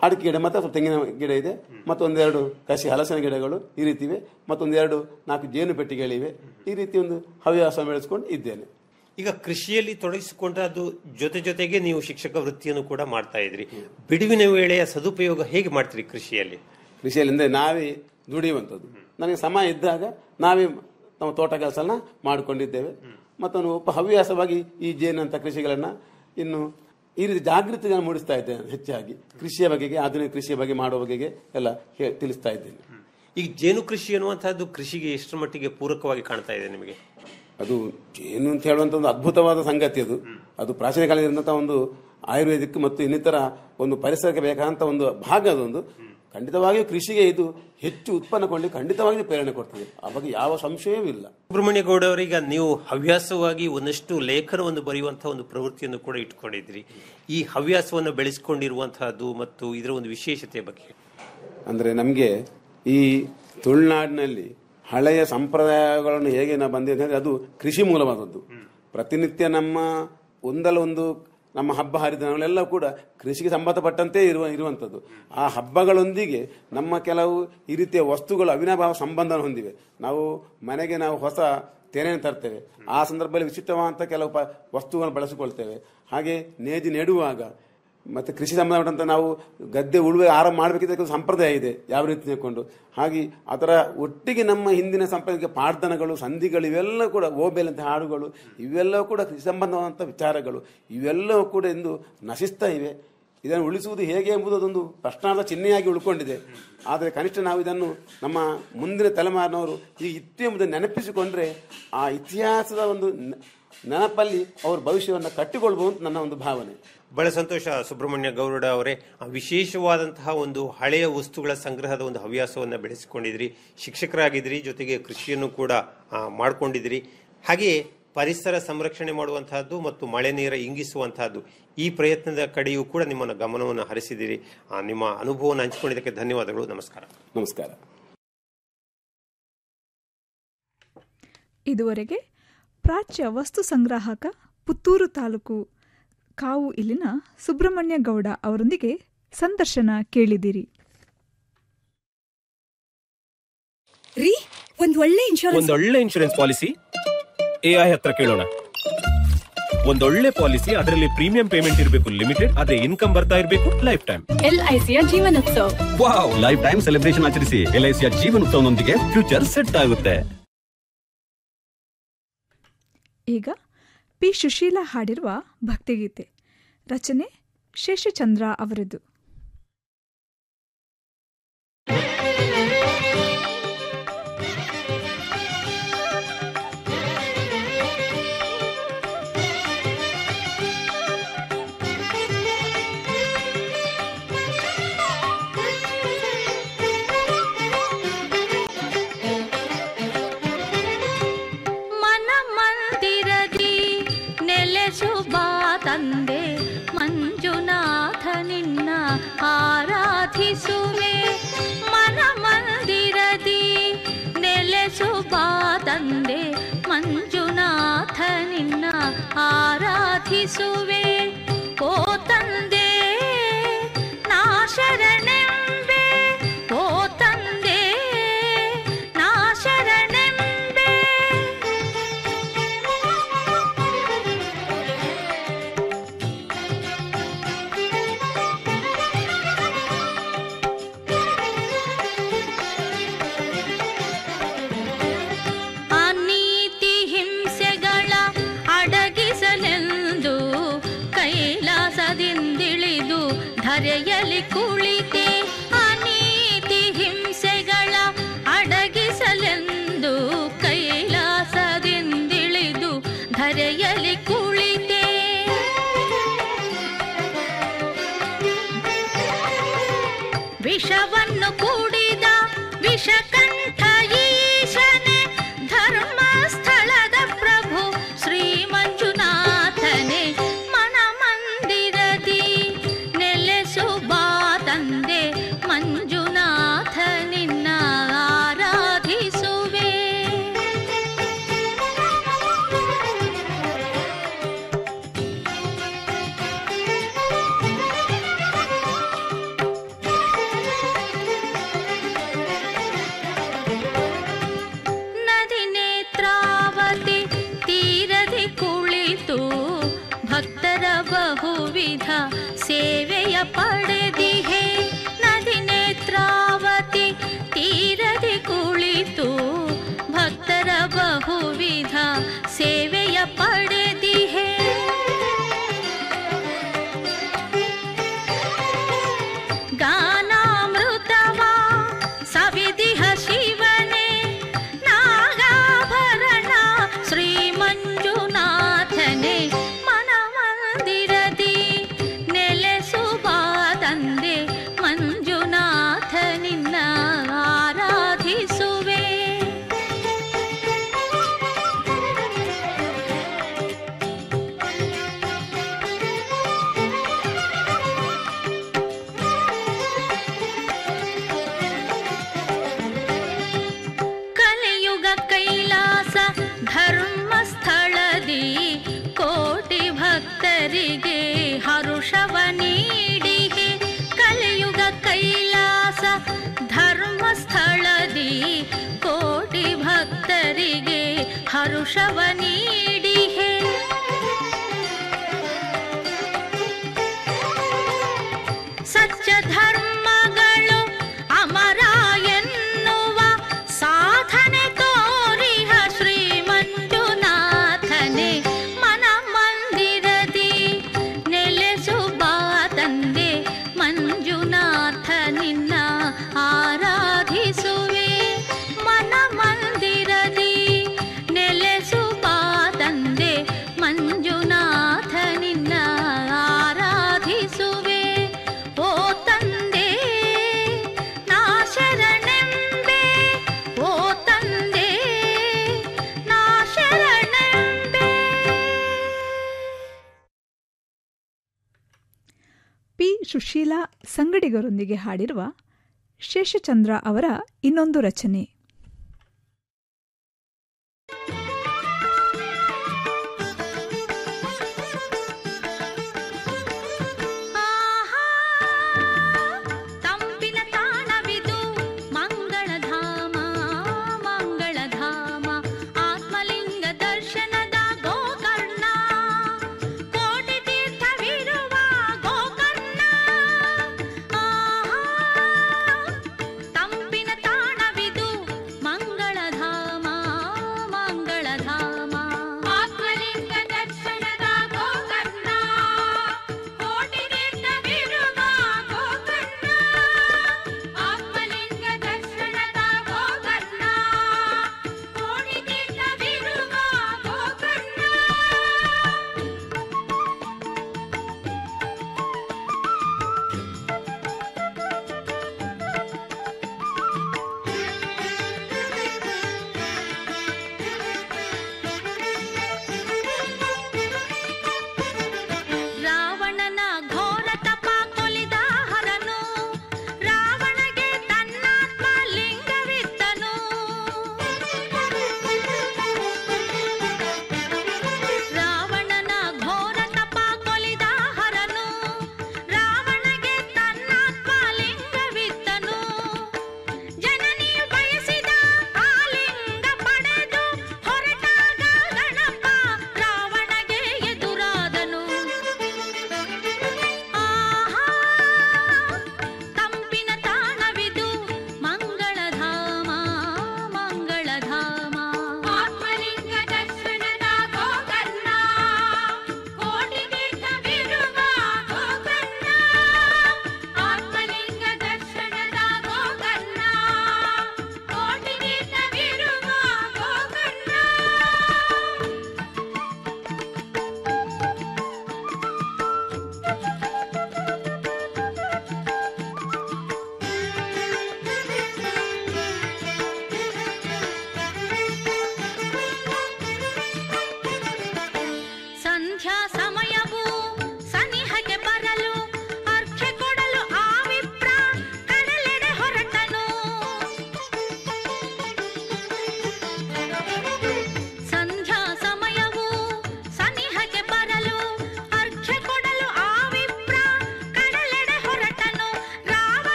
ಅಡಿಕೆ ಗಿಡ ಮತ್ತು ಸ್ವಲ್ಪ ತೆಂಗಿನ ಗಿಡ ಇದೆ ಮತ್ತೊಂದೆರಡು ಕಸಿ ಹಲಸಿನ ಗಿಡಗಳು ಈ ರೀತಿ ಇವೆ ಮತ್ತೊಂದೆರಡು ನಾಲ್ಕು ಜೇನು ಪೆಟ್ಟಿಗೆಗಳಿವೆ ಈ ರೀತಿ ಒಂದು ಹವ್ಯಾಸ ಬೆಳೆಸ್ಕೊಂಡು ಇದ್ದೇನೆ ಈಗ ಕೃಷಿಯಲ್ಲಿ ತೊಡಗಿಸಿಕೊಂಡದ್ದು ಜೊತೆ ಜೊತೆಗೆ ನೀವು ಶಿಕ್ಷಕ ವೃತ್ತಿಯನ್ನು ಕೂಡ ಮಾಡ್ತಾ ಇದ್ರಿ ಬಿಡುವಿನ ವೇಳೆಯ ಸದುಪಯೋಗ ಹೇಗೆ ಮಾಡ್ತೀರಿ ಕೃಷಿಯಲ್ಲಿ ಕೃಷಿಯಲ್ಲಿ ಅಂದರೆ ನಾವೇ ದುಡಿಯುವಂಥದ್ದು ನನಗೆ ಸಮಯ ಇದ್ದಾಗ ನಾವೇ ನಮ್ಮ ತೋಟ ಕೆಲಸನ ಮಾಡಿಕೊಂಡಿದ್ದೇವೆ ಮತ್ತೊಂದು ಉಪ ಹವ್ಯಾಸವಾಗಿ ಈ ಜೇನಂತ ಕೃಷಿಗಳನ್ನು ಇನ್ನು ಈ ರೀತಿ ಜಾಗೃತಿಗಳನ್ನು ಮೂಡಿಸ್ತಾ ಇದ್ದೇನೆ ಹೆಚ್ಚಾಗಿ ಕೃಷಿಯ ಬಗೆಗೆ ಆಧುನಿಕ ಕೃಷಿಯ ಬಗ್ಗೆ ಮಾಡುವ ಬಗೆಗೆ ಎಲ್ಲ ಹೇ- ತಿಳಿಸ್ತಾ ಇದ್ದೇನೆ ಈಗ ಜೇನು ಕೃಷಿ ಅನ್ನುವಂತಹದ್ದು ಕೃಷಿಗೆ ಎಷ್ಟರ ಮಟ್ಟಿಗೆ ಪೂರಕವಾಗಿ ಕಾಣ್ತಾ ಇದೆ ನಿಮಗೆ ಅದು ಜೇನು ಅಂತ ಹೇಳುವಂಥ ಒಂದು ಅದ್ಭುತವಾದ ಸಂಗತಿ ಅದು ಅದು ಪ್ರಾಚೀನ ಕಾಲದಿಂದ ಒಂದು ಆಯುರ್ವೇದಿಕ್ ಮತ್ತು ಇನ್ನಿತರ ಒಂದು ಪರಿಸರಕ್ಕೆ ಬೇಕಾದಂಥ ಒಂದು ಭಾಗ ಅದೊಂದು ಖಂಡಿತವಾಗಿಯೂ ಕೃಷಿಗೆ ಇದು ಹೆಚ್ಚು ಉತ್ಪನ್ನ ಕೊಳ್ಳಿ ಖಂಡಿತವಾಗಿಯೂ ಪ್ರೇರಣೆ ಕೊಡ್ತದೆ ಆ ಬಗ್ಗೆ ಯಾವ ಸಂಶಯವೂ ಇಲ್ಲ ಸುಬ್ರಹ್ಮಣ್ಯ ಗೌಡ ಅವರೀಗ ನೀವು ಹವ್ಯಾಸವಾಗಿ ಒಂದಷ್ಟು ಲೇಖನವನ್ನು ಬರೆಯುವಂತಹ ಒಂದು ಪ್ರವೃತ್ತಿಯನ್ನು ಕೂಡ ಇಟ್ಕೊಂಡಿದ್ರಿ ಈ ಹವ್ಯಾಸವನ್ನು ಬೆಳೆಸಿಕೊಂಡಿರುವಂತಹದ್ದು ಮತ್ತು ಇದರ ಒಂದು ವಿಶೇಷತೆ ಬಗ್ಗೆ ಅಂದರೆ ನಮಗೆ ಈ ತುಳುನಾಡಿನಲ್ಲಿ ಹಳೆಯ ಸಂಪ್ರದಾಯಗಳನ್ನು ಹೇಗೆ ನಾವು ಬಂದಿದೆ ಅಂದರೆ ಅದು ಕೃಷಿ ಮೂಲವಾದದ್ದು ಪ್ರತಿನಿತ್ಯ ನಮ್ಮ ಒಂದಲ್ಲ ಒಂದು ನಮ್ಮ ಹಬ್ಬ ಹರಿದಿನಗಳೆಲ್ಲ ಕೂಡ ಕೃಷಿಗೆ ಸಂಬಂಧಪಟ್ಟಂತೆ ಇರುವ ಇರುವಂಥದ್ದು ಆ ಹಬ್ಬಗಳೊಂದಿಗೆ ನಮ್ಮ ಕೆಲವು ಈ ರೀತಿಯ ವಸ್ತುಗಳು ಅವಿನಾಭಾವ ಸಂಬಂಧವನ್ನು ಹೊಂದಿವೆ ನಾವು ಮನೆಗೆ ನಾವು ಹೊಸ ತೆನೆಯನ್ನು ತರ್ತೇವೆ ಆ ಸಂದರ್ಭದಲ್ಲಿ ವಿಚಿತ್ರವಾದಂಥ ಕೆಲವು ಪ ವಸ್ತುಗಳನ್ನು ಬಳಸಿಕೊಳ್ತೇವೆ ಹಾಗೆ ನೇಜಿ ನೆಡುವಾಗ ಮತ್ತೆ ಕೃಷಿ ಸಂಬಂಧಪಟ್ಟಂತ ನಾವು ಗದ್ದೆ ಉಳುವೆ ಆರಂಭ ಮಾಡಬೇಕಿದ್ರೆ ಸಂಪ್ರದಾಯ ಇದೆ ಯಾವ ರೀತಿ ತಿಳ್ಕೊಂಡು ಹಾಗೆ ಅದರ ಒಟ್ಟಿಗೆ ನಮ್ಮ ಹಿಂದಿನ ಸಂಪ್ರದಾಯಕ್ಕೆ ಪಾಡ್ದನಗಳು ಸಂಧಿಗಳು ಇವೆಲ್ಲ ಕೂಡ ಓಬೇಲಂತ ಹಾಡುಗಳು ಇವೆಲ್ಲವೂ ಕೂಡ ಕೃಷಿ ಸಂಬಂಧವಾದಂಥ ವಿಚಾರಗಳು ಇವೆಲ್ಲವೂ ಕೂಡ ಇಂದು ನಶಿಸ್ತಾ ಇವೆ ಇದನ್ನು ಉಳಿಸುವುದು ಹೇಗೆ ಎಂಬುದು ಅದೊಂದು ಪ್ರಶ್ನಾರ್ಥ ಚಿಹ್ನೆಯಾಗಿ ಉಳ್ಕೊಂಡಿದೆ ಆದರೆ ಕನಿಷ್ಠ ನಾವು ಇದನ್ನು ನಮ್ಮ ಮುಂದಿನ ತಲೆಮಾರಿನವರು ಈ ಇತ್ತು ಎಂಬುದನ್ನು ನೆನಪಿಸಿಕೊಂಡ್ರೆ ಆ ಇತಿಹಾಸದ ಒಂದು ನ- ನೆನಪಲ್ಲಿ ಅವ್ರ ಭವಿಷ್ಯವನ್ನು ಕಟ್ಟಿಕೊಳ್ಬಹುದು ಅಂತ ನನ್ನ ಒಂದು ಭಾವನೆ ಬಹಳ ಸಂತೋಷ ಸುಬ್ರಹ್ಮಣ್ಯ ಗೌಡ ಅವರೇ ಆ ವಿಶೇಷವಾದಂತಹ ಒಂದು ಹಳೆಯ ವಸ್ತುಗಳ ಸಂಗ್ರಹದ ಒಂದು ಹವ್ಯಾಸವನ್ನು ಬೆಳೆಸಿಕೊಂಡಿದ್ರಿ ಶಿಕ್ಷಕರಾಗಿದ್ರಿ ಜೊತೆಗೆ ಕೃಷಿಯನ್ನು ಕೂಡ ಆ, ಮಾಡ್ಕೊಂಡಿದ್ರಿ ಹಾಗೆಯೇ ಪರಿಸರ ಸಂರಕ್ಷಣೆ ಮಾಡುವಂತಹದ್ದು ಮತ್ತು ಮಳೆ ನೀರ ಇಂಗಿಸುವಂತಹದ್ದು ಈ ಪ್ರಯತ್ನದ ಕಡೆಯೂ ಕೂಡ ನಿಮ್ಮನ್ನ ಗಮನವನ್ನು ಹರಿಸಿದಿರಿ ಆ, ನಿಮ್ಮ ಅನುಭವವನ್ನು ಹಂಚಿಕೊಂಡಿದ್ದಕ್ಕೆ ಧನ್ಯವಾದಗಳು ನಮಸ್ಕಾರ ನಮಸ್ಕಾರ ಇದುವರೆಗೆ ಪ್ರಾಚ್ಯ ವಸ್ತು ಸಂಗ್ರಾಹಕ ಪುತ್ತೂರು ತಾಲೂಕು ಕಾವು ಇಲ್ಲಿನ ಸುಬ್ರಹ್ಮಣ್ಯ ಗೌಡ ಅವರೊಂದಿಗೆ ಸಂದರ್ಶನ ಕೇಳಿದಿರಿ ರೀ ಒಂದ್ ಒಳ್ಳೆ ಇನ್ಶೂರೆನ್ಸ್ ಒಂದೊಳ್ಳೆ ಇನ್ಶೂರೆನ್ಸ್ ಪಾಲಿಸಿ ಎಐ ಹತ್ರ ಕೇಳೋಣ ಒಂದೊಳ್ಳೆ ಪಾಲಿಸಿ ಅದರಲ್ಲಿ ಪ್ರೀಮಿಯಂ ಪೇಮೆಂಟ್ ಇರಬೇಕು ಲಿಮಿಟೆಡ್ ಅದೇ ಇನ್ಕಮ್ ಬರ್ತಾ ಇರಬೇಕು life time ಎಲ್ಐಸಿಯ ಜೀವನೋತ್ಸವ wow life time celebration ಆಚರಿಸಿ ಎಲ್ಐಸಿಯ ಜೀವನೋತ್ಸವನೊಂದಿಗೆ ಫ್ಯೂಚರ್ ಸೆಟ್ ಆಗುತ್ತೆ ಈಗ ಪಿ ಸುಶೀಲಾ ಹಾಡಿರುವ ಭಕ್ತಿಗೀತೆ ರಚನೆ ಶೇಷಚಂದ್ರ ಅವರದು ಮನ ಮಂದಿರದಿ ನೆಲೆಸುವ ತಂದೆ ಮಂಜುನಾಥ ನಿನ್ನ ಆರಾಧಿಸುವೆ ಮನ ಮಂದಿರದಿ ನೆಲೆಸುವ ತಂದೆ ಮಂಜುನಾಥ ನಿನ್ನ ಆರಾಧಿಸುವೆ ಓ ತಂದೆ ನಾ ಶರಣೆಂಬೆ ಓ ತಂದೆ ನಾ ಶರಣೆಂಬೆ ಅನೀತಿ ಹಿಂಸೆಗಳ ಅಡಗಿಸಲೆಂದು ಕೈಲಾಸದಿಂದಿಳಿದು ಧರೆಯಲಿ ಕುಳಿತೆ ಅನೀತಿ ಹಿಂಸೆಗಳ ಅಡಗಿಸಲೆಂದು ಕೈಲಾಸದಿಂದಿಳಿದು ಧರೆಯಲಿ ಕುಳಿತೆ ವಿಷವನ್ನು ಕುಡಿದ ವಿಷಕಂಠ ಈಶನೆ ಧರ್ಮಸ್ಥಳದ ಪ್ರಭು ಶ್ರೀ ಮಂಜುನಾಥನೆ ಮನ ಮಂದಿರದಿ ನೆಲೆಸುವ ತಂದೆ ಮಂಜುನಾಥ ನಿನ್ನ ಆರಾಧಿಸುವೆ ಸೇವೆಯ ಪಡೆದಿಹೆ ನದಿ ನೇತ್ರಾವತಿ ತೀರದಿ ಕುಳಿತು ಭಕ್ತರ ಬಹುವಿಧ ಸೇವೆಯ ಪಡೆದಿಹೆ ಗಾನಾಮೃತವ ಸವಿದಿಹ ಶಿವನೇ ನಾಗಾಭರಣ ಶ್ರೀ ಮಂಜುನಾಥನೇ ಮನಮಂದಿರದಿ ನೆಲೆಸುವ ತಂದೆ ಮಂಜುನಾಥ ನಿನ್ನ ಆರಾಧಿಸುವೆ ಕಲಿಯುಗ ಕೈಲಾಸ ಧರ್ಮಸ್ಥಳದಿ ಕೋಟಿ ಭಕ್ತರಿಗೆ ಹರುಷವ ನೀಡಿಗೆ ಕಲಿಯುಗ ಕೈಲಾಸ ಧರ್ಮಸ್ಥಳದಿ ಕೋಟಿ ಭಕ್ತರಿಗೆ ಹರುಷವ ನೀಡಿಹೆ ಸತ್ಯ ಧರ್ಮಗಳು ಅಮರ ಎನ್ನುವ ಸಾಧನೆ ತೋರಿಹ ಶ್ರೀ ಮಂಜುನಾಥನೆ ಮನ ಮಂದಿರದಿ ನೆಲೆಸುವ ತಂದೆ ಮಂಜುನಾಥ ನಿನ್ನ ಆರಾಧಿಸುವೆ ಮನ ಮಂದಿರದಿ ನೆಲೆಸುವ ತಂದೆ ಮಂಜುನಾಥ ನಿನ್ನ ಆರಾಧಿಸುವೆ ಓ ತಂದೆ ನಾ ಶರಣೆಂಬೆ ಓ ತಂದೆ ನಾ ಶರಣೆಂಬೆ ಪಿ ಸುಶೀಲಾ ಸಂಗಡಿಗರೊಂದಿಗೆ ಹಾಡಿರುವ ಶೇಷಚಂದ್ರ ಅವರ ಇನ್ನೊಂದು ರಚನೆ